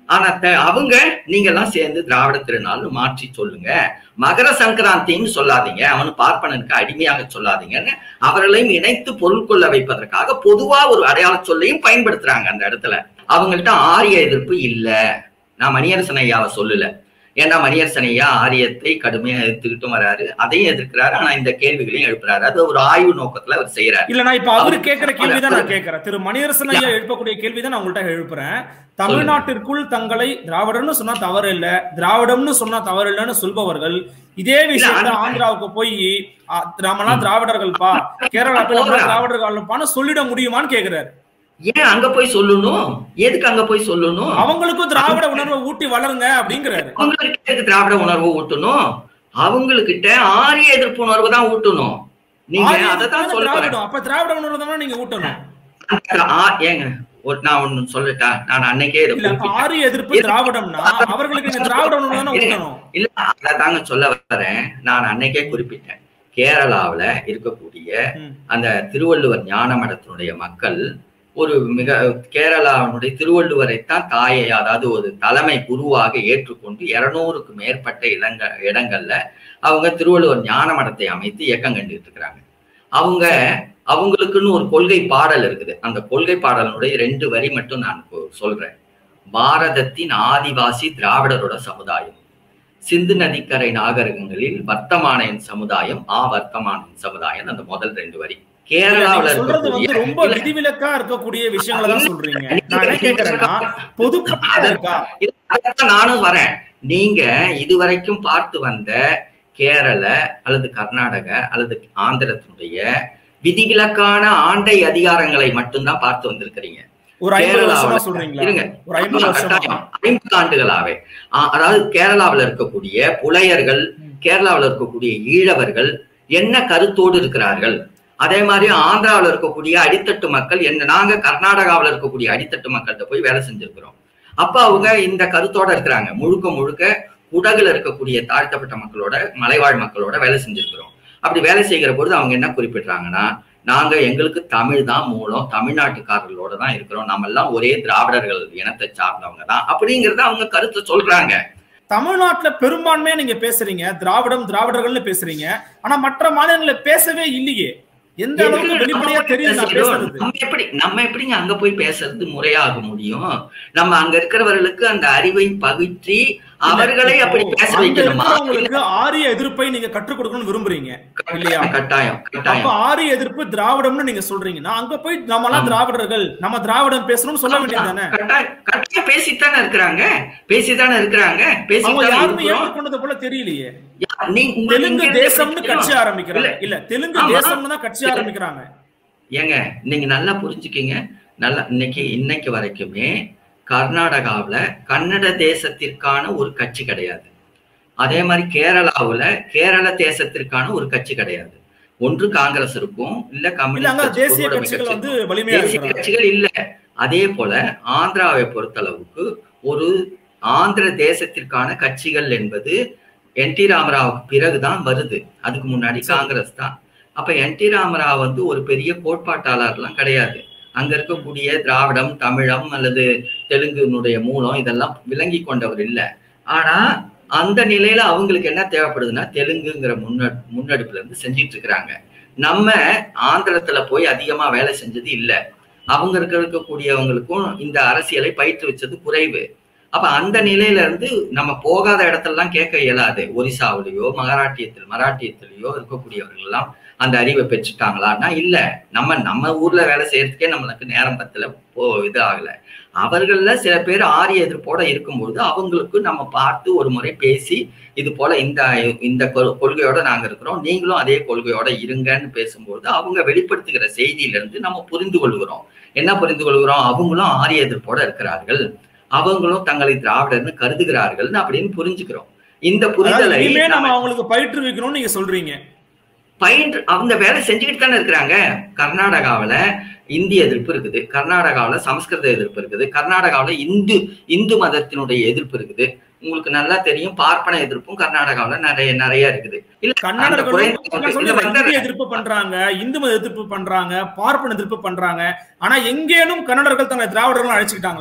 ஆனா த- அவங்க நீங்க எல்லாம் சேர்ந்து திராவிட திருநாள்னு மாற்றி சொல்லுங்க மகர சங்கராந்தின்னு சொல்லாதீங்க அவனு பார்ப்பனனுக்கு அடிமையாக சொல்லாதீங்கன்னு அவர்களையும் இணைத்து பொருள் கொள்ள வைப்பதற்காக பொதுவா ஒரு அடையாள சொல்லையும் பயன்படுத்துறாங்க அந்த இடத்துல அவங்கள்ட்ட ஆரிய எதிர்ப்பு இல்ல நான் மணியரசன் ஐயாவை சொல்லல ஏன்னா மணியரசன் ஐயா ஆரியத்தை கடுமையா எதிர்த்துக்கிட்டும் வராரு அதையும் எதிர்க்கிறாரு ஆனா இந்த கேள்விகளையும் எழுப்புறாரு அது ஒரு ஆய்வு நோக்கத்துல அவர் செய்யறாரு இல்ல நான் இப்ப அவரு கேட்கிற கேள்விதான் நான் கேட்கிறேன் திரு மணியரசன் ஐயா எழுப்பக்கூடிய கேள்விதான் நான் உங்கள்ட்ட எழுப்புறேன் தமிழ்நாட்டிற்குள் தங்களை திராவிடம்னு சொன்னா தவறு இல்ல திராவிடம்னு சொன்னா தவறு இல்லைன்னு சொல்பவர்கள் இதே விஷயத்த அந்த- ஆந்திராவுக்கு போய் ஆ, நாமெல்லாம் திராவிடர்கள்பா கேரளா போய் நம்மளாம் திராவிடர்கள்பான்னு சொல்லிட முடியுமான்னு கேக்குறாரு ஏன் அங்க போய் சொல்லணும் எதுக்கு அங்க போய் சொல்லணும் அவங்களுக்கும் திராவிட உணர்வை ஊட்டி வளருங்க அப்படிங்கிறாரு அவங்களுக்கு எதுக்கு திராவிட உணர்வு ஊட்டணும் அவங்களுக்கிட்ட ஆரிய எதிர்ப்பு உணர்வு தான் ஊட்டணும் நீங்க ஆரிய அதை தான் எதிர்ப்பு சொல்ல போறேன் திராவிடம் அப்ப திராவிட உணர்வு தானே நீங்க ஊட்டணும் அந்த ஆ- ஏங்க ஒரு நான் ஒண்ணு சொல்லட்டா நான் அன்னைக்கே இதை இல்ல அப்ப குறிப்பிட்டேன். ஆரிய எதிர்ப்பு திராவிடம்னா அவர்களுக்கு இந்த திராவிட உணர்வு தானே ஊட்டணும் இல்ல அதை தாங்க சொல்ல வரேன் நான் அன்னைக்கே குறிப்பிட்டேன் கேரளாவுல இருக்கக்கூடிய ம். அந்த திருவள்ளுவர் ஞான மடத்தினுடைய மக்கள் ஒரு மிக கேரளாவினுடைய திருவள்ளுவரைத்தான் தாயை அதாவது ஒரு தலைமை குருவாக ஏற்றுக்கொண்டு இருநூறுக்கு மேற்பட்ட இடங்க இடங்கள்ல அவங்க திருவள்ளுவர் ஞான மடத்தை அமைத்து இயக்கம் கண்டுட்டு இருக்கிறாங்க அவங்க அவங்களுக்குன்னு ஒரு கொள்கை பாடல் இருக்குது அந்த கொள்கை பாடலினுடைய ரெண்டு வரி மட்டும் நான் இப்போ சொல்றேன் பாரதத்தின் ஆதிவாசி திராவிடரோட சமுதாயம் சிந்து நதிக்கரை நாகரிகங்களில் வர்த்தமானின் சமுதாயம் ஆ வர்த்தமானின் சமுதாயம் அந்த முதல் ரெண்டு வரி கேரளாவுல நீங்க சொல்றது வந்து இருக்கக்கூடிய ரொம்ப விதிவிலக்கா இருக்கக்கூடிய விஷயங்களை தான் சொல்றீங்க நான் என்ன கேக்குறேன்னா பொதுப்படையா இருக்கா இது அதைத்தான் நானும் வரேன் நீங்க இதுவரைக்கும் பார்த்து வந்த கேரள அல்லது கர்நாடக அல்லது ஆந்திரத்தினுடைய விதிவிலக்கான ஆண்டை அதிகாரங்களை மட்டும்தான் பார்த்து வந்திருக்கிறீங்க ஒரு ஐம்பது வருஷமா கேரளாவுல- சொல்றீங்களா இருங்க ஒரு ஐம்பது வருஷமா கட்டாயம். ஐம்பது ஆண்டுகளாவே ஆ, அதாவது கேரளாவுல இருக்கக்கூடிய புலையர்கள் ம். கேரளாவுல இருக்கக்கூடிய ஈழவர்கள் என்ன கருத்தோடு இருக்கிறார்கள் அதே மாதிரி ஆந்திராவுல இருக்கக்கூடிய அடித்தட்டு மக்கள் என்ன நாங்க கர்நாடகாவுல இருக்கக்கூடிய அடித்தட்டு மக்கள்கிட்ட போய் வேலை செஞ்சிருக்கிறோம் அப்ப அவங்க இந்த கருத்தோட இருக்கிறாங்க முழுக்க முழுக்க குடகுல இருக்கக்கூடிய தாழ்த்தப்பட்ட மக்களோட மலைவாழ் மக்களோட வேலை செஞ்சிருக்கிறோம் அப்படி வேலை செய்கிற பொழுது அவங்க என்ன குறிப்பிடுறாங்கன்னா நாங்க எங்களுக்கு தமிழ் தான் மூலம் தமிழ்நாட்டுக்காரர்களோட தான் இருக்கிறோம் நம்ம எல்லாம் ஒரே திராவிடர்கள் இனத்தை சார்ந்தவங்க தான் அப்படிங்கறத அவங்க கருத்தை சொல்றாங்க தமிழ்நாட்டுல பெரும்பான்மையா நீங்க பேசுறீங்க திராவிடம் திராவிடர்கள்னு பேசுறீங்க ஆனா மற்ற மாநிலங்கள்ல பேசவே இல்லையே எந்த அளவுக்கு வெளிப்படையா தெரியுது நான் பேசுறது நம்ம எப்படி நம்ம எப்படிங்க அங்க போய் பேசுறது முறையாக முடியும் நம்ம அங்க இருக்கிறவர்களுக்கு அந்த அறிவை பகிற்றி அவர்களை அப்படி பேச அங்க வைக்கணுமா இருக்கிறவங்களுக்கு ஆரிய எதிர்ப்பை நீங்க கற்றுக் கொடுக்கணும்னு விரும்புறீங்க இல்லையா கட்டாயம் அப்ப கட்டாயம் ஆரிய எதிர்ப்பு திராவிடம்னு நீங்க சொல்றீங்கன்னா அங்க போய் நம்மலாம் ஆமா. திராவிடர்கள் நம்ம திராவிடம் பேசணும்னு சொல்ல வேண்டியது தானே கட்டாயம் கட்டாயம் பேசித்தானே இருக்கிறாங்க பேசித்தானே இருக்கிறாங்க அவங்க பேசித்தானே யாருமே இருக்கிறோம் ஏற்றுக்கொண்டது போல தெரியலையே யா- நீ- உங்களுக்கு தெலுங்கு இங்க இருந்து தேசம்னு எப்படி கட்சி தெரியும்? ஆரம்பிக்கிறாங்க இல்ல. இல்ல தெலுங்கு ஆமா. தேசம்னு தான் கட்சி ஆரம்பிக்கிறாங்க ஏங்க நீங்க நல்லா புரிஞ்சுக்கிங்க நல்லா இன்னைக்கு இன்னைக்கு வரைக்குமே கர்நாடகாவுல கன்னட தேசத்திற்கான ஒரு கட்சி கிடையாது அதே மாதிரி கேரளாவுல கேரள தேசத்திற்கான ஒரு கட்சி கிடையாது ஒன்று காங்கிரஸ் இருக்கும் இல்ல இல்ல அங்க கம்யூனிஸ்ட் தேசிய பொதுவுடைமை கட்சிகள் கட்சி வந்து இருக்கும். வலிமையா தேசிய இருக்கிறாங்க கட்சிகள் இல்ல அதே போல ஆந்திராவை பொறுத்தளவுக்கு ஒரு ஆந்திர தேசத்திற்கான கட்சிகள் என்பது என் டி ராமராவுக்கு பிறகுதான் வருது அதுக்கு முன்னாடி சரி. காங்கிரஸ் தான் அப்ப என் டி ராமராவ் வந்து ஒரு பெரிய கோட்பாட்டாளர்லாம் கிடையாது அங்க இருக்கக்கூடிய திராவிடம் தமிழம் அல்லது தெலுங்குனுடைய மூலம் இதெல்லாம் விளங்கி கொண்டவர் இல்ல ஆனா அந்த நிலையில அவங்களுக்கு என்ன தேவைப்படுதுன்னா தெலுங்குங்கிற முன்ன முன்னெடுப்புல இருந்து செஞ்சிட்டு இருக்கிறாங்க நம்ம ஆந்திரத்துல போய் அதிகமா வேலை செஞ்சது இல்ல அவங்க இருக்க இருக்கக்கூடியவங்களுக்கும் இந்த அரசியலை பயிற்றுவிச்சது குறைவு அப்ப அந்த நிலையில இருந்து நம்ம போகாத இடத்துலலாம் கேட்க இயலாது ஒரிசாவிலேயோ மகாராட்டியத்தில் மராட்டியத்திலேயோ இருக்கக்கூடியவர்கள் எல்லாம் அந்த அறிவை பெற்றுட்டாங்களான்னா இல்ல நம்ம நம்ம ஊர்ல வேலை செய்யறதுக்கே நம்மளுக்கு நேரம் பத்தல போ இது ஆகல அவர்கள்ல சில பேர் ஆரிய எதிர்ப்போட இருக்கும்போது அவங்களுக்கு நம்ம பார்த்து ஒரு முறை பேசி இது போல இந்த இந்த கொள்- கொள்கையோட நாங்க இருக்கிறோம் நீங்களும் அதே கொள்கையோட இருங்கன்னு பேசும்போது அவங்க வெளிப்படுத்துகிற செய்தியில இருந்து நம்ம புரிந்து கொள்கிறோம் என்ன புரிந்து கொள்கிறோம் அவங்களும் ஆரிய எதிர்ப்போட இருக்கிறார்கள் அவங்களும் தங்களை திராவிடர்னு கருதுகிறார்கள் அப்படின்னு புரிஞ்சுக்கிறோம் இந்த அதாவது புரிதலை இனிமே நம்ம நம்ம அவங்களுக்கு பயிற்றுவிக்கணும்னு நீங்க சொல்றீங்க பயின்று அவங்க வேலை செஞ்சுக்கிட்டு தானே இருக்கிறாங்க கர்நாடகாவுல இந்தி எதிர்ப்பு இருக்குது கர்நாடகாவுல சமஸ்கிருத எதிர்ப்பு இருக்குது கர்நாடகாவுல இந்து இந்து மதத்தினுடைய எதிர்ப்பு இருக்குது உங்களுக்கு நல்லா தெரியும் பார்ப்பன எதிர்ப்பும் கர்நாடகாவுல நிறைய நிறைய இருக்குது இல்ல அந்த கன்னடர்களும் குறைந்த- நான் இல்ல, சொல்றேன், வந்து- இந்திய எதிர்ப்பு பண்றாங்க இந்து மத எதிர்ப்பு பண்றாங்க பார்ப்பன எதிர்ப்பு பண்றாங்க ஆனா எங்கேனும் கன்னடர்கள் தங்களை திராவிடர்கள் அழைச்சுக்கிட்டாங்களா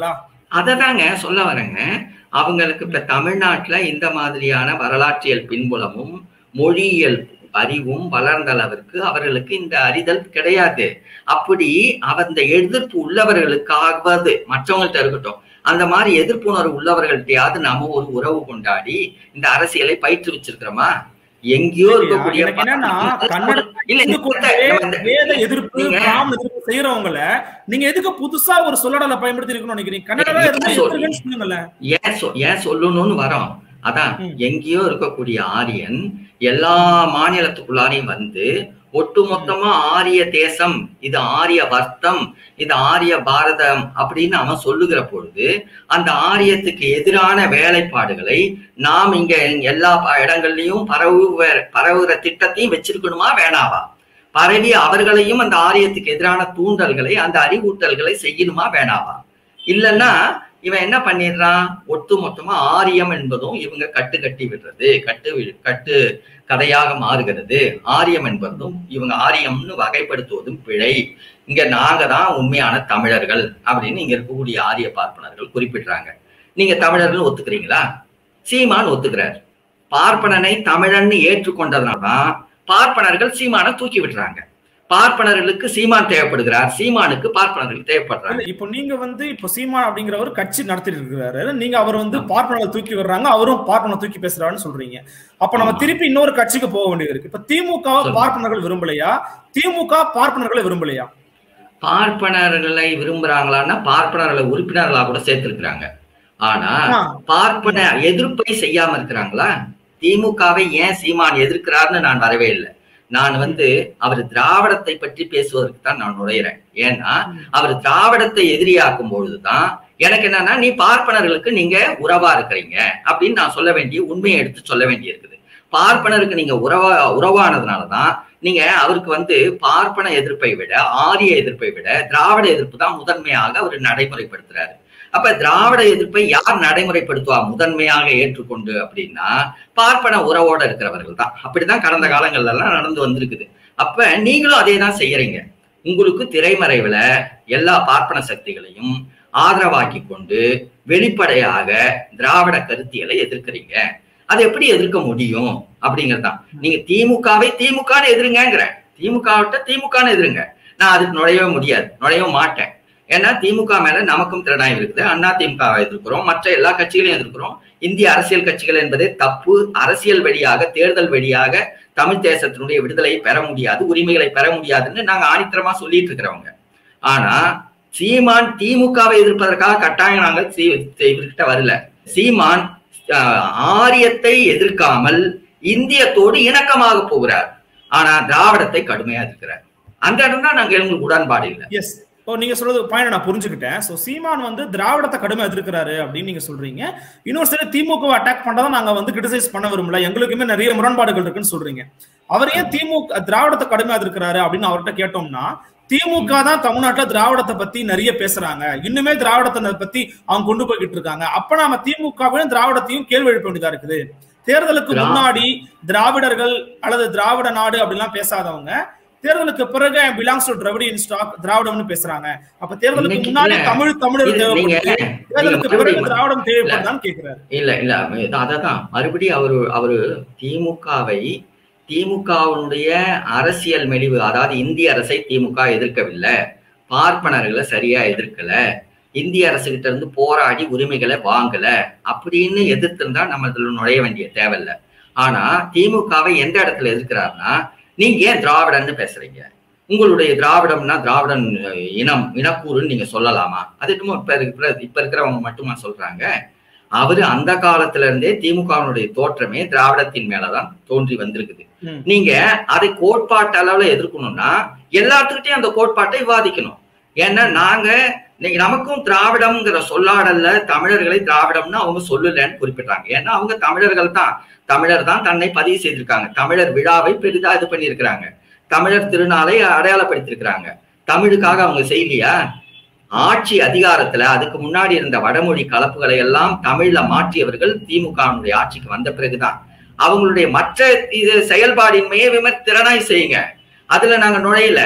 அததாங்க சொல்ல வரேங்க அவங்களுக்கு இப்ப தமிழ்நாட்டுல இந்த மாதிரியான வரலாற்றியல் பின்புலமும் மொழியியல் அறிவும் வளர்ந்த அளவிற்கு அவர்களுக்கு இந்த அறிதல் கிடையாது அப்படி அந்த எதிர்ப்பு உள்ளவர்களுக்காவது மற்றவங்கள்ட்ட இருக்கட்டும் அந்த மாதிரி எதிர்ப்புணர்வு உள்ளவர்கள்ட்டையாவது நாம ஒரு உறவு கொண்டாடி இந்த அரசியலை பயிற்று வச்சிருக்கிறோமா எங்கேயோ இருக்கக்கூடிய எனக்கு என்னன்னா கன்னட இல்ல இந்து இந்த- கொள்கை, இந்த- வேத எதிர்ப்பு நீங்க- பிராமண எதிர்ப்பு செய்யறவங்கள நீங்க எதுக்கு புதுசா ஒரு சொல்லடலை பயன்படுத்தி இருக்கணும்னு நினைக்கிறீங்க கன்னடரா என்ன இருந்தா சொல்றீங்க? எதிர்க்கன்னு சொல்லுங்களேன் ஏன் சொ- ஏன் சொல்லணும்னு வரோம் அதான் ம். எங்கேயோ இருக்கக்கூடிய ஆரியன் எல்லா மாநிலத்துக்குள்ளாரையும் வந்து ஒட்டுமொத்தமா ஆரிய தேசம் இது ஆரிய வர்த்தம் இது ஆரிய பாரதம் அப்படின்னு அவன் சொல்லுகிற பொழுது அந்த ஆரியத்துக்கு எதிரான வேலைப்பாடுகளை நாம் இங்க எல்லா ப- இடங்கள்லயும் பரவுவ பரவுகிற திட்டத்தையும் வச்சிருக்கணுமா வேணாவா பரவி அவர்களையும் அந்த ஆரியத்துக்கு எதிரான தூண்டல்களை அந்த அறிவூட்டல்களை செய்யணுமா வேணாவா இல்லைன்னா இவன் என்ன பண்ணிடுறான் ஒட்டு மொத்தமா ஆரியம் என்பதும் இவங்க கட்டு கட்டி விடுறது கட்டு வி- கட்டு கதையாக மாறுகிறது ஆரியம் என்பதும் இவங்க ஆரியம்னு வகைப்படுத்துவதும் பிழை இங்க நாங்க தான் உண்மையான தமிழர்கள் அப்படின்னு இங்க இருக்கக்கூடிய ஆரிய பார்ப்பனர்கள் குறிப்பிடுறாங்க நீங்க தமிழர்கள் ஒத்துக்கிறீங்களா சீமான் ஒத்துக்கிறார் பார்ப்பனனை தமிழன்னு ஏற்றுக்கொண்டதுனாலதான் பார்ப்பனர்கள் சீமானை தூக்கி விடுறாங்க பார்ப்பனர்களுக்கு சீமான் தேவைப்படுகிறார் சீமானுக்கு பார்ப்பனர்கள் தேவைப்படுறாங்க இல்ல, இப்போ நீங்க வந்து இப்போ சீமான் அப்படிங்கிறவர் கட்சி நடத்திட்டு இருக்கிறாரு நீங்க அவர் வந்து பார்ப்பனரை தூக்கி வர்றாங்க அவரும் பார்ப்பனை தூக்கி பேசுறாருன்னு சொல்றீங்க அப்ப நம்ம ஆமா. திருப்பி இன்னொரு கட்சிக்கு போக வேண்டியது இருக்கு இப்ப திமுக சொல்லுங்க. பார்ப்பனர்கள் விரும்பலையா திமுக பார்ப்பனர்களை விரும்பலையா பார்ப்பனர்களை விரும்புறாங்களான்னா பார்ப்பனர்களை உறுப்பினர்களா கூட சேர்த்திருக்கிறாங்க ஆனா ஆ. பார்ப்பன எதிர்ப்பை செய்யாம இருக்கிறாங்களா திமுகவை ஏன் சீமான் எதிர்க்கிறார்னு நான் வரவே இல்லை நான் வந்து அவர் திராவிடத்தை பற்றி பேசுவதற்கு தான் நான் நுழையிறேன் ஏன்னா அவர் திராவிடத்தை எதிரியாக்கும் பொழுதுதான் எனக்கு என்னன்னா நீ பார்ப்பனர்களுக்கு நீங்க உறவா இருக்கிறீங்க அப்படின்னு நான் சொல்ல வேண்டிய உண்மையை எடுத்து சொல்ல வேண்டி இருக்குது பார்ப்பனருக்கு நீங்க உறவா உறவானதுனாலதான் நீங்க அவருக்கு வந்து பார்ப்பன எதிர்ப்பை விட ஆரிய எதிர்ப்பை விட திராவிட எதிர்ப்பு தான் முதன்மையாக அவர் நடைமுறைப்படுத்துறாரு அப்ப திராவிட எதிர்ப்பை யார் நடைமுறைப்படுத்துவா முதன்மையாக ஏற்றுக்கொண்டு அப்படின்னா பார்ப்பன உறவோட இருக்கிறவர்கள் தான் அப்படிதான் கடந்த காலங்கள்ல எல்லாம் நடந்து வந்திருக்குது அப்ப நீங்களும் அதே தான் செய்யறீங்க உங்களுக்கு திரைமறைவுல எல்லா பார்ப்பன சக்திகளையும் ஆதரவாக்கி கொண்டு வெளிப்படையாக திராவிட கருத்தியலை எதிர்க்கிறீங்க அதை எப்படி எதிர்க்க முடியும் அப்படிங்கறதுதான் நீங்க திமுகவை திமுகன்னு எதிருங்கிற திமுகவிட்ட திமுகன்னு எதிருங்க நான் அதுக்கு நுழையவே முடியாது நுழையவே மாட்டேன் ஏன்னா திமுக மேல நமக்கும் திறனாய்வு இருக்குது அண்ணா திமுகவை எதிர்க்கிறோம் மற்ற எல்லா கட்சிகளையும் எதிர்க்கிறோம் இந்திய அரசியல் கட்சிகள் என்பதே தப்பு அரசியல் வழியாக தேர்தல் வழியாக தமிழ் தேசத்தினுடைய விடுதலையை பெற முடியாது உரிமைகளை பெற முடியாதுன்னு நாங்க ஆணித்தரமா சொல்லிட்டு இருக்கிறவங்க ஆனா சீமான் திமுகவை எதிர்ப்பதற்காக கட்டாயம் நாங்கள் சீ- இவர்கிட்ட வரல சீமான் ஆஹ், ஆரியத்தை எதிர்க்காமல் இந்தியத்தோடு இணக்கமாக போகிறார் ஆனா திராவிடத்தை கடுமையா எதிர்க்கிறார் அந்த இடம் தான் நாங்க எங்களுக்கு உடன்பாடு இல்லை எஸ் ஓ நீங்க சொல்றது பாயிண்ட் நான் புரிஞ்சுக்கிட்டேன் சோ சீமான் வந்து திராவிடத்தை கடுமை எதிர்க்கிறாரு அப்படின்னு நீங்க சொல்றீங்க இன்னொரு சில திமுக அட்டாக் பண்றதை நாங்க வந்து கிரிட்டிசைஸ் பண்ண விரும்பல எங்களுக்குமே நிறைய முரண்பாடுகள் இருக்குன்னு சொல்றீங்க அவர் ஏன் திமுக திராவிடத்தை கடுமை எதிர்க்கிறாரு அப்படின்னு அவர்கிட்ட கேட்டோம்னா திமுக தான் தமிழ்நாட்டுல திராவிடத்தை பத்தி நிறைய பேசுறாங்க இன்னுமே திராவிடத்தை பத்தி அவங்க கொண்டு போய்கிட்டு இருக்காங்க அப்ப நாம திமுகவையும் திராவிடத்தையும் கேள்வி எழுப்ப வேண்டியதா இருக்குது தேர்தலுக்கு திரா- முன்னாடி திராவிடர்கள் அல்லது திராவிட நாடு அப்படிலாம் பேசாதவங்க தேர்தலுக்கு பிறகு பிலாங்ஸ் டு திராவிடியன் ஸ்டாக் திராவிடம்னு பேசுறாங்க அப்ப தேர்தலுக்கு இன்னைக்கு முன்னாடி இல்ல. தமிழ் தமிழர் இது நீங்க தேவைப்படுது நீங்க தேர்தலுக்கு பிறகு மறுபடியும் திராவிடம் தேவைப்படுதான்னு கேக்குறாரு இல்ல இல்ல இது அததான் மறுபடியும் அவரு அவரு திமுகவை திமுகவினுடைய அரசியல் மெலிவு அதாவது இந்திய அரசை திமுக எதிர்க்கவில்லை பார்ப்பனர்களை சரியா எதிர்க்கல இந்திய அரசுகிட்ட இருந்து போராடி உரிமைகளை வாங்கல அப்படின்னு எதிர்த்திருந்தா நம்ம இதுல நுழைய வேண்டிய தேவையில்ல ஆனா திமுகவை எந்த இடத்துல எதிர்க்கிறாருன்னா நீங்க ஏன் திராவிடன்னு பேசுறீங்க உங்களுடைய திராவிடம்னா திராவிடன் அஹ், இனம் இனக்கூறுன்னு நீங்க சொல்லலாமா அது இன்னும் இப்ப இருக்கிற இப்ப இருக்கிறவங்க மட்டுமா சொல்றாங்க அவரு அந்த காலத்துல இருந்தே திமுகவினுடைய தோற்றமே திராவிடத்தின் மேலதான் தோன்றி வந்திருக்குது ம். நீங்க அதை கோட்பாட்டு அளவுல எதிர்க்கணும்னா எல்லாத்துக்கிட்டையும் அந்த கோட்பாட்டை விவாதிக்கணும் ஏன்னா நாங்க இன்னைக்கு நமக்கும் திராவிடம்ங்கிற சொல்லாடல்ல தமிழர்களை திராவிடம்னு அவங்க சொல்லலன்னு குறிப்பிடுறாங்க ஏன்னா அவங்க தமிழர்கள் தான் தமிழர் தான் தன்னை பதிவு செய்திருக்காங்க தமிழர் விழாவை பெரிதா இது பண்ணியிருக்கிறாங்க தமிழர் திருநாளை அடையாளப்படுத்தியிருக்கிறாங்க தமிழுக்காக அவங்க செய்யலையா ஆட்சி அதிகாரத்துல அதுக்கு முன்னாடி இருந்த வடமொழி கலப்புகளை எல்லாம் தமிழ்ல மாற்றியவர்கள் திமுகவினுடைய ஆட்சிக்கு வந்த பிறகுதான் அவங்களுடைய மற்ற இது செயல்பாடின்மையை விமர் திறனாய் செய்யுங்க அதுல நாங்க நுழையல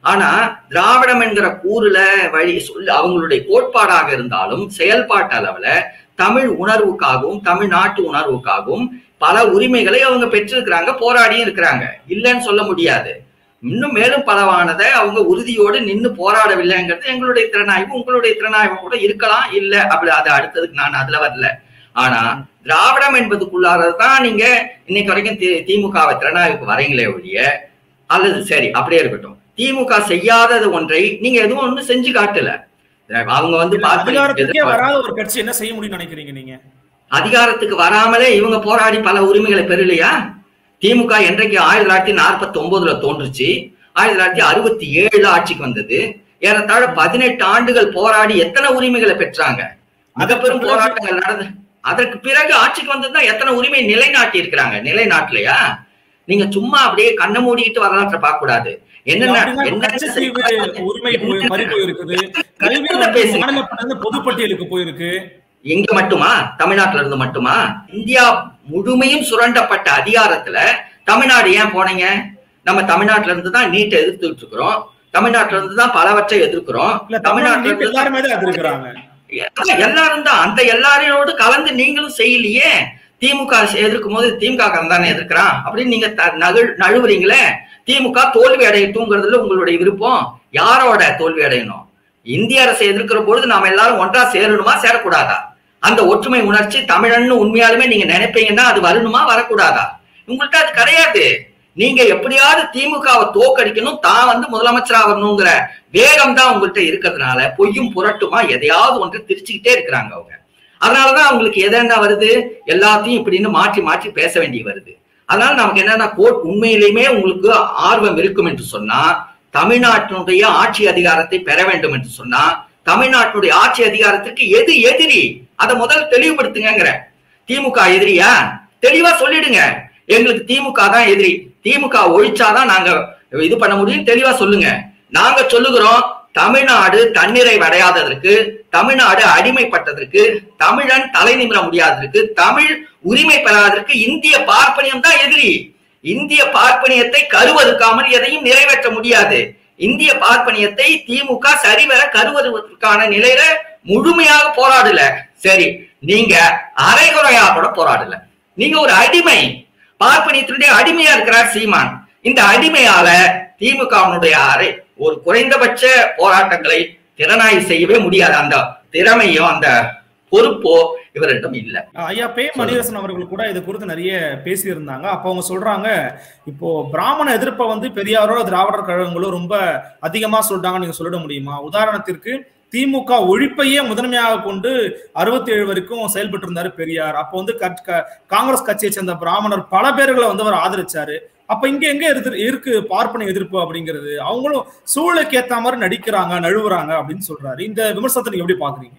ஆனா திராவிடம் என்கிற கூறுல வழி சொல்லி அவங்களுடைய கோட்பாடாக இருந்தாலும் செயல்பாட்டு அளவுல தமிழ் உணர்வுக்காகவும் தமிழ்நாட்டு உணர்வுக்காகவும் பல உரிமைகளை அவங்க பெற்றிருக்கிறாங்க போராடியும் இருக்கிறாங்க இல்லைன்னு சொல்ல முடியாது இன்னும் மேலும் பலவானதை அவங்க உறுதியோடு நின்று போராடவில்லைங்கிறது எங்களுடைய திறனாய்வு உங்களுடைய திறனாய்வு கூட இருக்கலாம் இல்ல அப்படி அது அடுத்ததுக்கு நான் அதுல வரல ஆனா திராவிடம் என்பதுக்குள்ளாரதான் நீங்க இன்னைக்கு வரைக்கும் தி- திமுகவை திறனாய்வுக்கு வரீங்களே ஒழிய அல்லது சரி அப்படியே இருக்கட்டும் திமுக செய்யாதது ஒன்றை நீங்க எதுவும் ஒண்ணு செஞ்சு காட்டல அவங்க வந்து பார்ப்பனி அதிகாரத்துக்கே எதிர்ப்பா- வராத ஒரு கட்சி என்ன செய்ய முடியும்னு நினைக்கிறீங்க நீங்க அதிகாரத்துக்கு வராமலே இவங்க போராடி பல உரிமைகளை பெறலையா திமுக என்றைக்கு ஆயிரத்தி தொள்ளாயிரத்தி நாற்பத்தி ஒன்பதுல தோன்றுச்சு ஆயிரத்தி தொள்ளாயிரத்தி அறுபத்தி ஏழுல ஆட்சிக்கு வந்தது ஏறத்தாழ பதினெட்டு ஆண்டுகள் போராடி எத்தனை உரிமைகளை பெற்றாங்க மிக பெரும் போராட்டங்கள் நடந்து அதற்கு பிறகு ஆட்சிக்கு வந்ததுதான் எத்தனை உரிமை நிலைநாட்டி இருக்கிறாங்க நிலைநாட்டலையா நீங்க சும்மா அப்படியே கண்ணை மூடிக்கிட்டு வரலாற்றை பார்க்க கூடாது என்னென்ன அப்படின்னா என்ன கட்சித்தீவு உரிமை போய் பறி போயிருக்குது கல்வி வந்து மாநிலப்பட்ட பொதுப்பட்டியலுக்கு போயிருக்கு எங்க மட்டுமா தமிழ்நாட்டுல இருந்து மட்டுமா இந்தியா முழுமையும் சுரண்டப்பட்ட அதிகாரத்துல தமிழ்நாடு ஏன் போனீங்க நம்ம தமிழ்நாட்டுல இருந்து தான் நீட்டை எதிர்த்துட்டு இருக்கிறோம் தமிழ்நாட்டுல இருந்து தான் பலவற்றை எதிர்க்கிறோம் இல்ல தமிழ்நாட்டுல தமிழ்நாட்டுல இருந்து எல்லாருமே தான் எதிர்க்கிறாங்க அதான் எல்லாரும் தான் அந்த எல்லாரையோடு கலந்து நீங்களும் செய்யலையே திமுக எதிர்க்கும் போது திமுக தானே எதிர்க்கிறான் அப்படின்னு நீங்க த- நகழ் நழுவுறீங்களே திமுக தோல்வி அடையட்டுங்கிறதுல உங்களுடைய விருப்பம் யாரோட தோல்வி அடையணும் இந்திய அரசை எதிர்க்கிற பொழுது நாம எல்லாரும் ஒன்றா சேரணுமா சேரக்கூடாதா அந்த ஒற்றுமை உணர்ச்சி தமிழன்னு உண்மையாலுமே நீங்க நினைப்பீங்கன்னா அது வரணுமா வரக்கூடாதா உங்கள்ட்ட அது கிடையாது நீங்க எப்படியாவது திமுகவை தோக்கடிக்கணும் தான் வந்து முதலமைச்சரா வரணுங்கிற வேகம் தான் உங்கள்கிட்ட இருக்கிறதுனால பொய்யும் புரட்டுமா எதையாவது ஒன்று திரிச்சுக்கிட்டே இருக்கிறாங்க அவங்க அதனாலதான் அவங்களுக்கு எது என்ன வருது எல்லாத்தையும் இப்படின்னு மாற்றி மாற்றி பேச வேண்டி வருது அதனால நமக்கு என்னன்னா கோட் உண்மையிலுமே உங்களுக்கு ஆர்வம் இருக்கும் என்று சொன்னா தமிழ்நாட்டினுடைய ஆட்சி அதிகாரத்தை பெற வேண்டும் என்று சொன்னா தமிழ்நாட்டினுடைய ஆட்சி அதிகாரத்துக்கு எது எதிரி அதை முதல்ல தெளிவுபடுத்துங்கிற திமுக எதிரியா தெளிவா சொல்லிடுங்க எங்களுக்கு திமுக தான் எதிரி திமுக ஒழிச்சாதான் நாங்க இது பண்ண முடியும் தெளிவா சொல்லுங்க நாங்க சொல்லுகிறோம் தமிழ்நாடு தன்னிறைவு அடையாததற்கு தமிழ்நாடு அடிமைப்பட்டதற்கு தமிழன் தலை நிமிர முடியாததற்கு தமிழ் உரிமை பெறாததற்கு இந்திய பார்ப்பனியம் தான் எதிரி இந்திய பார்ப்பனியத்தை கருவறுக்காமல் எதையும் நிறைவேற்ற முடியாது இந்திய பார்ப்பனியத்தை திமுக சரிவர கருவறுவதற்கான நிலையில முழுமையாக போராடல சரி நீங்க அரைகுறையா கூட போராடல நீங்க ஒரு அடிமை பார்ப்பனியத்தினுடைய அடிமையா இருக்கிறார் சீமான் இந்த அடிமையால திமுகவினுடைய அரை ஒரு குறைந்தபட்ச போராட்டங்களை திறனாய்வு செய்யவே முடியாது அந்த திறமையோ அந்த பொறுப்போ இவரிடம் இல்ல ஐயா பே மணிரசன் அவர்கள் கூட இது குறித்து நிறைய பேசியிருந்தாங்க அப்போ அவங்க சொல்றாங்க இப்போ பிராமண எதிர்ப்பை வந்து பெரியாரோ திராவிடர் கழகங்களோ ரொம்ப அதிகமா சொல்றாங்க நீங்க சொல்லிட முடியுமா உதாரணத்திற்கு திமுக ஒழிப்பையே முதன்மையாக கொண்டு அறுபத்தி ஏழு வரைக்கும் செயல்பட்டு இருந்தாரு பெரியார் அப்போ வந்து கட்- க- காங்கிரஸ் கட்சியை சேர்ந்த பிராமணர் பல பேர்களை வந்து அவர் ஆதரிச்சாரு அப்ப இங்க எங்க இருக்கு இருக்கு பார்ப்பன எதிர்ப்பு அப்படிங்கிறது அவங்களும் சூழலுக்கு ஏத்த மாதிரி நடிக்கிறாங்க நழுவுறாங்க அப்படின்னு சொல்றாரு இந்த விமர்சனத்தை நீங்க எப்படி பாக்குறீங்க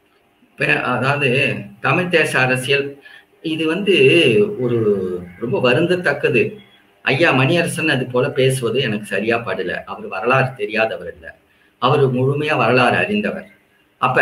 பே- அதாவது தமிழ் தேச அரசியல் இது வந்து ஒரு ரொம்ப வருந்தத்தக்கது ஐயா மணியரசன் அது போல பேசுவது எனக்கு சரியா படல அவர் வரலாறு தெரியாதவர் இல்லை அவர் முழுமையா வரலாறு அறிந்தவர் அப்ப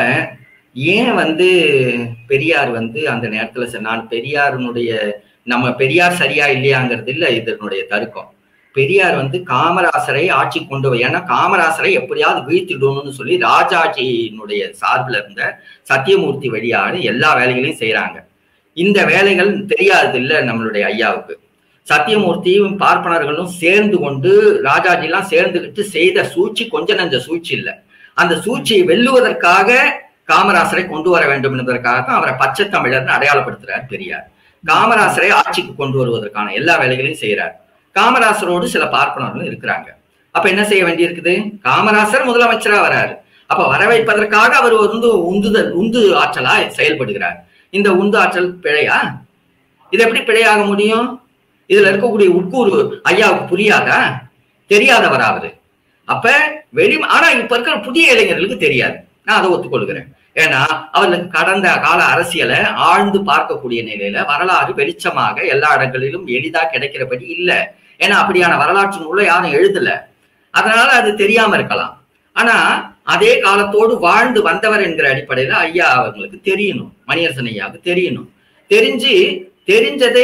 ஏன் வந்து பெரியார் வந்து அந்த நேரத்துல சொ- நான் பெரியாருனுடைய நம்ம பெரியார் சரியா இல்லையாங்கிறது இல்ல இதனுடைய தருக்கம் பெரியார் வந்து காமராசரை ஆட்சி கொண்டு வை ஏன்னா காமராசரை எப்படியாவது வீழ்த்திடணும்னு சொல்லி ராஜாஜியினுடைய சார்பில் இருந்த சத்தியமூர்த்தி வழியாக எல்லா வேலைகளையும் செய்யறாங்க இந்த வேலைகள் தெரியாது இல்ல நம்மளுடைய ஐயாவுக்கு சத்தியமூர்த்தியும் பார்ப்பனர்களும் சேர்ந்து கொண்டு ராஜாஜி எல்லாம் சேர்ந்துகிட்டு செய்த சூழ்ச்சி கொஞ்ச நஞ்ச சூழ்ச்சி இல்ல அந்த சூழ்ச்சியை வெல்லுவதற்காக காமராசரை கொண்டு வர வேண்டும் என்பதற்காக தான் அவரை பச்சை தமிழர்னு அடையாளப்படுத்துறார் பெரியார் காமராசரை ஆட்சிக்கு கொண்டு வருவதற்கான எல்லா வேலைகளையும் செய்யறார் காமராசரோடு சில பார்ப்பனர்களும் இருக்கிறாங்க அப்ப என்ன செய்ய வேண்டியிருக்குது காமராசர் முதலமைச்சரா வராரு அப்ப வர வைப்பதற்காக அவர் வந்து உந்துதல் உந்து ஆற்றலா செயல்படுகிறார் இந்த உந்து ஆற்றல் பிழையா இது எப்படி பிழையாக முடியும் இதுல இருக்கக்கூடிய உட்கூறு ஐயாவுக்கு புரியாதா தெரியாதவர் அவரு அப்ப வெளி ஆனா இப்ப இருக்கிற புதிய இளைஞர்களுக்கு தெரியாது நான் அதை ஒத்துக்கொள்கிறேன் ஏன்னா அவர்களுக்கு கடந்த கால அரசியலை ஆழ்ந்து பார்க்கக்கூடிய நிலையில வரலாறு வெளிச்சமாக எல்லா இடங்களிலும் எளிதா கிடைக்கிறபடி இல்ல ஏன்னா அப்படியான வரலாற்று நூலை யாரும் எழுதல அதனால அது தெரியாம இருக்கலாம் ஆனா அதே காலத்தோடு வாழ்ந்து வந்தவர் என்கிற அடிப்படையில ஐயா அவர்களுக்கு தெரியணும் மணியரசன் ஐயாவுக்கு தெரியணும் தெரிஞ்சு தெரிஞ்சதை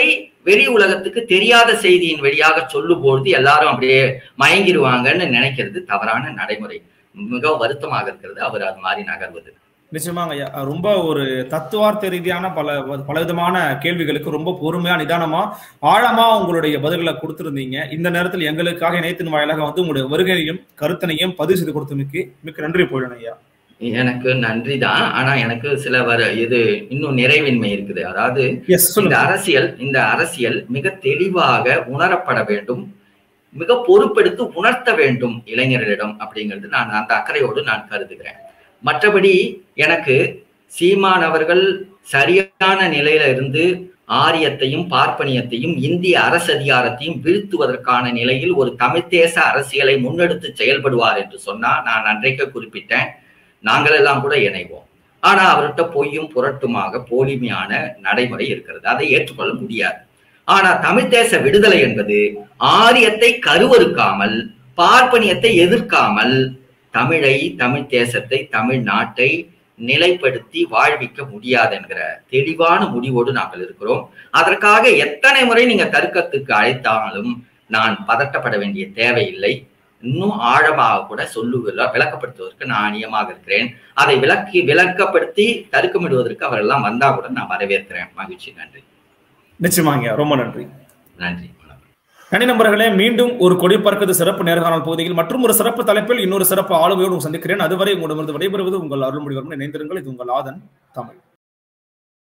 வெளி உலகத்துக்கு தெரியாத செய்தியின் வழியாக சொல்லும்போது எல்லாரும் அப்படியே மயங்கிடுவாங்கன்னு நினைக்கிறது தவறான நடைமுறை மிகவும் வருத்தமாக இருக்கிறது அவர் அது மாதிரி நகர்வது நிச்சயமாங்க ஐயா ரொம்ப ஒரு தத்துவார்த்த ரீதியான பல பலவிதமான கேள்விகளுக்கு ரொம்ப பொறுமையா நிதானமா ஆழமா உங்களுடைய பதில்களை கொடுத்திருந்தீங்க இந்த நேரத்தில் எங்களுக்காக இணையத்தின் வாயிலாக வந்து உங்களுடைய வருகையையும் கருத்தனையும் பதிவு செய்து கொடுத்தமைக்கு மிக்க நன்றி போயிடணும் ஐயா எனக்கு நன்றி தான் ஆனா எனக்கு சில வர இது இன்னும் நிறைவின்மை இருக்குது அதாவது எஸ் இந்த சொல்லுங்க அரசியல் இந்த அரசியல் மிக தெளிவாக உணரப்பட வேண்டும் மிக பொறுப்பெடுத்து உணர்த்த வேண்டும் இளைஞர்களிடம் அப்படிங்கிறது நான் அந்த அக்கறையோடு நான் கருதுகிறேன் மற்றபடி எனக்கு சீமான் அவர்கள் சரியான நிலையில இருந்து ஆரியத்தையும் பார்ப்பனியத்தையும் இந்திய அரசதிகாரத்தையும் வீழ்த்துவதற்கான நிலையில் ஒரு தமிழ் தேச அரசியலை முன்னெடுத்து செயல்படுவார் என்று சொன்னா நான் அன்றைக்கு குறிப்பிட்டேன் நாங்கள் எல்லாம் கூட இணைவோம் ஆனா அவர்கிட்ட பொய்யும் புரட்டுமாக போலிமையான நடைமுறை இருக்கிறது அதை ஏற்றுக்கொள்ள முடியாது ஆனா தமிழ் தேச விடுதலை என்பது ஆரியத்தை கருவறுக்காமல் பார்ப்பனியத்தை எதிர்க்காமல் தமிழை தமிழ் தேசத்தை தமிழ் நாட்டை நிலைப்படுத்தி வாழ்விக்க முடியாது என்கிற தெளிவான முடிவோடு நாங்கள் இருக்கிறோம் அதற்காக எத்தனை முறை நீங்க தர்க்கத்துக்கு அழைத்தாலும் நான் பதட்டப்பட வேண்டிய தேவையில்லை இன்னும் ஆழமாக கூட சொல்லுவதில் விளக்கப்படுத்துவதற்கு நான் அநியமாக இருக்கிறேன் அதை விளக்கி விளக்கப்படுத்தி தருக்கமிடுவதற்கு அவரெல்லாம் வந்தா கூட நான் வரவேற்கிறேன் மகிழ்ச்சி நன்றி நிச்சயமாங்க ரொம்ப நன்றி நன்றி வணக்கம். கனி நண்பர்களே மீண்டும் ஒரு கொடி பறக்குது சிறப்பு நேர்காணல் பகுதியில் மற்றும் ஒரு சிறப்பு தலைப்பில் இன்னொரு சிறப்பு ஆளுமையோடு சந்திக்கிறேன் அதுவரை உங்களிடமிருந்து விடைபெறுவது உங்கள் அருள்மொழிவர்மன் இணைந்திருங்கள் இது உங்கள் ஆதன் தமிழ்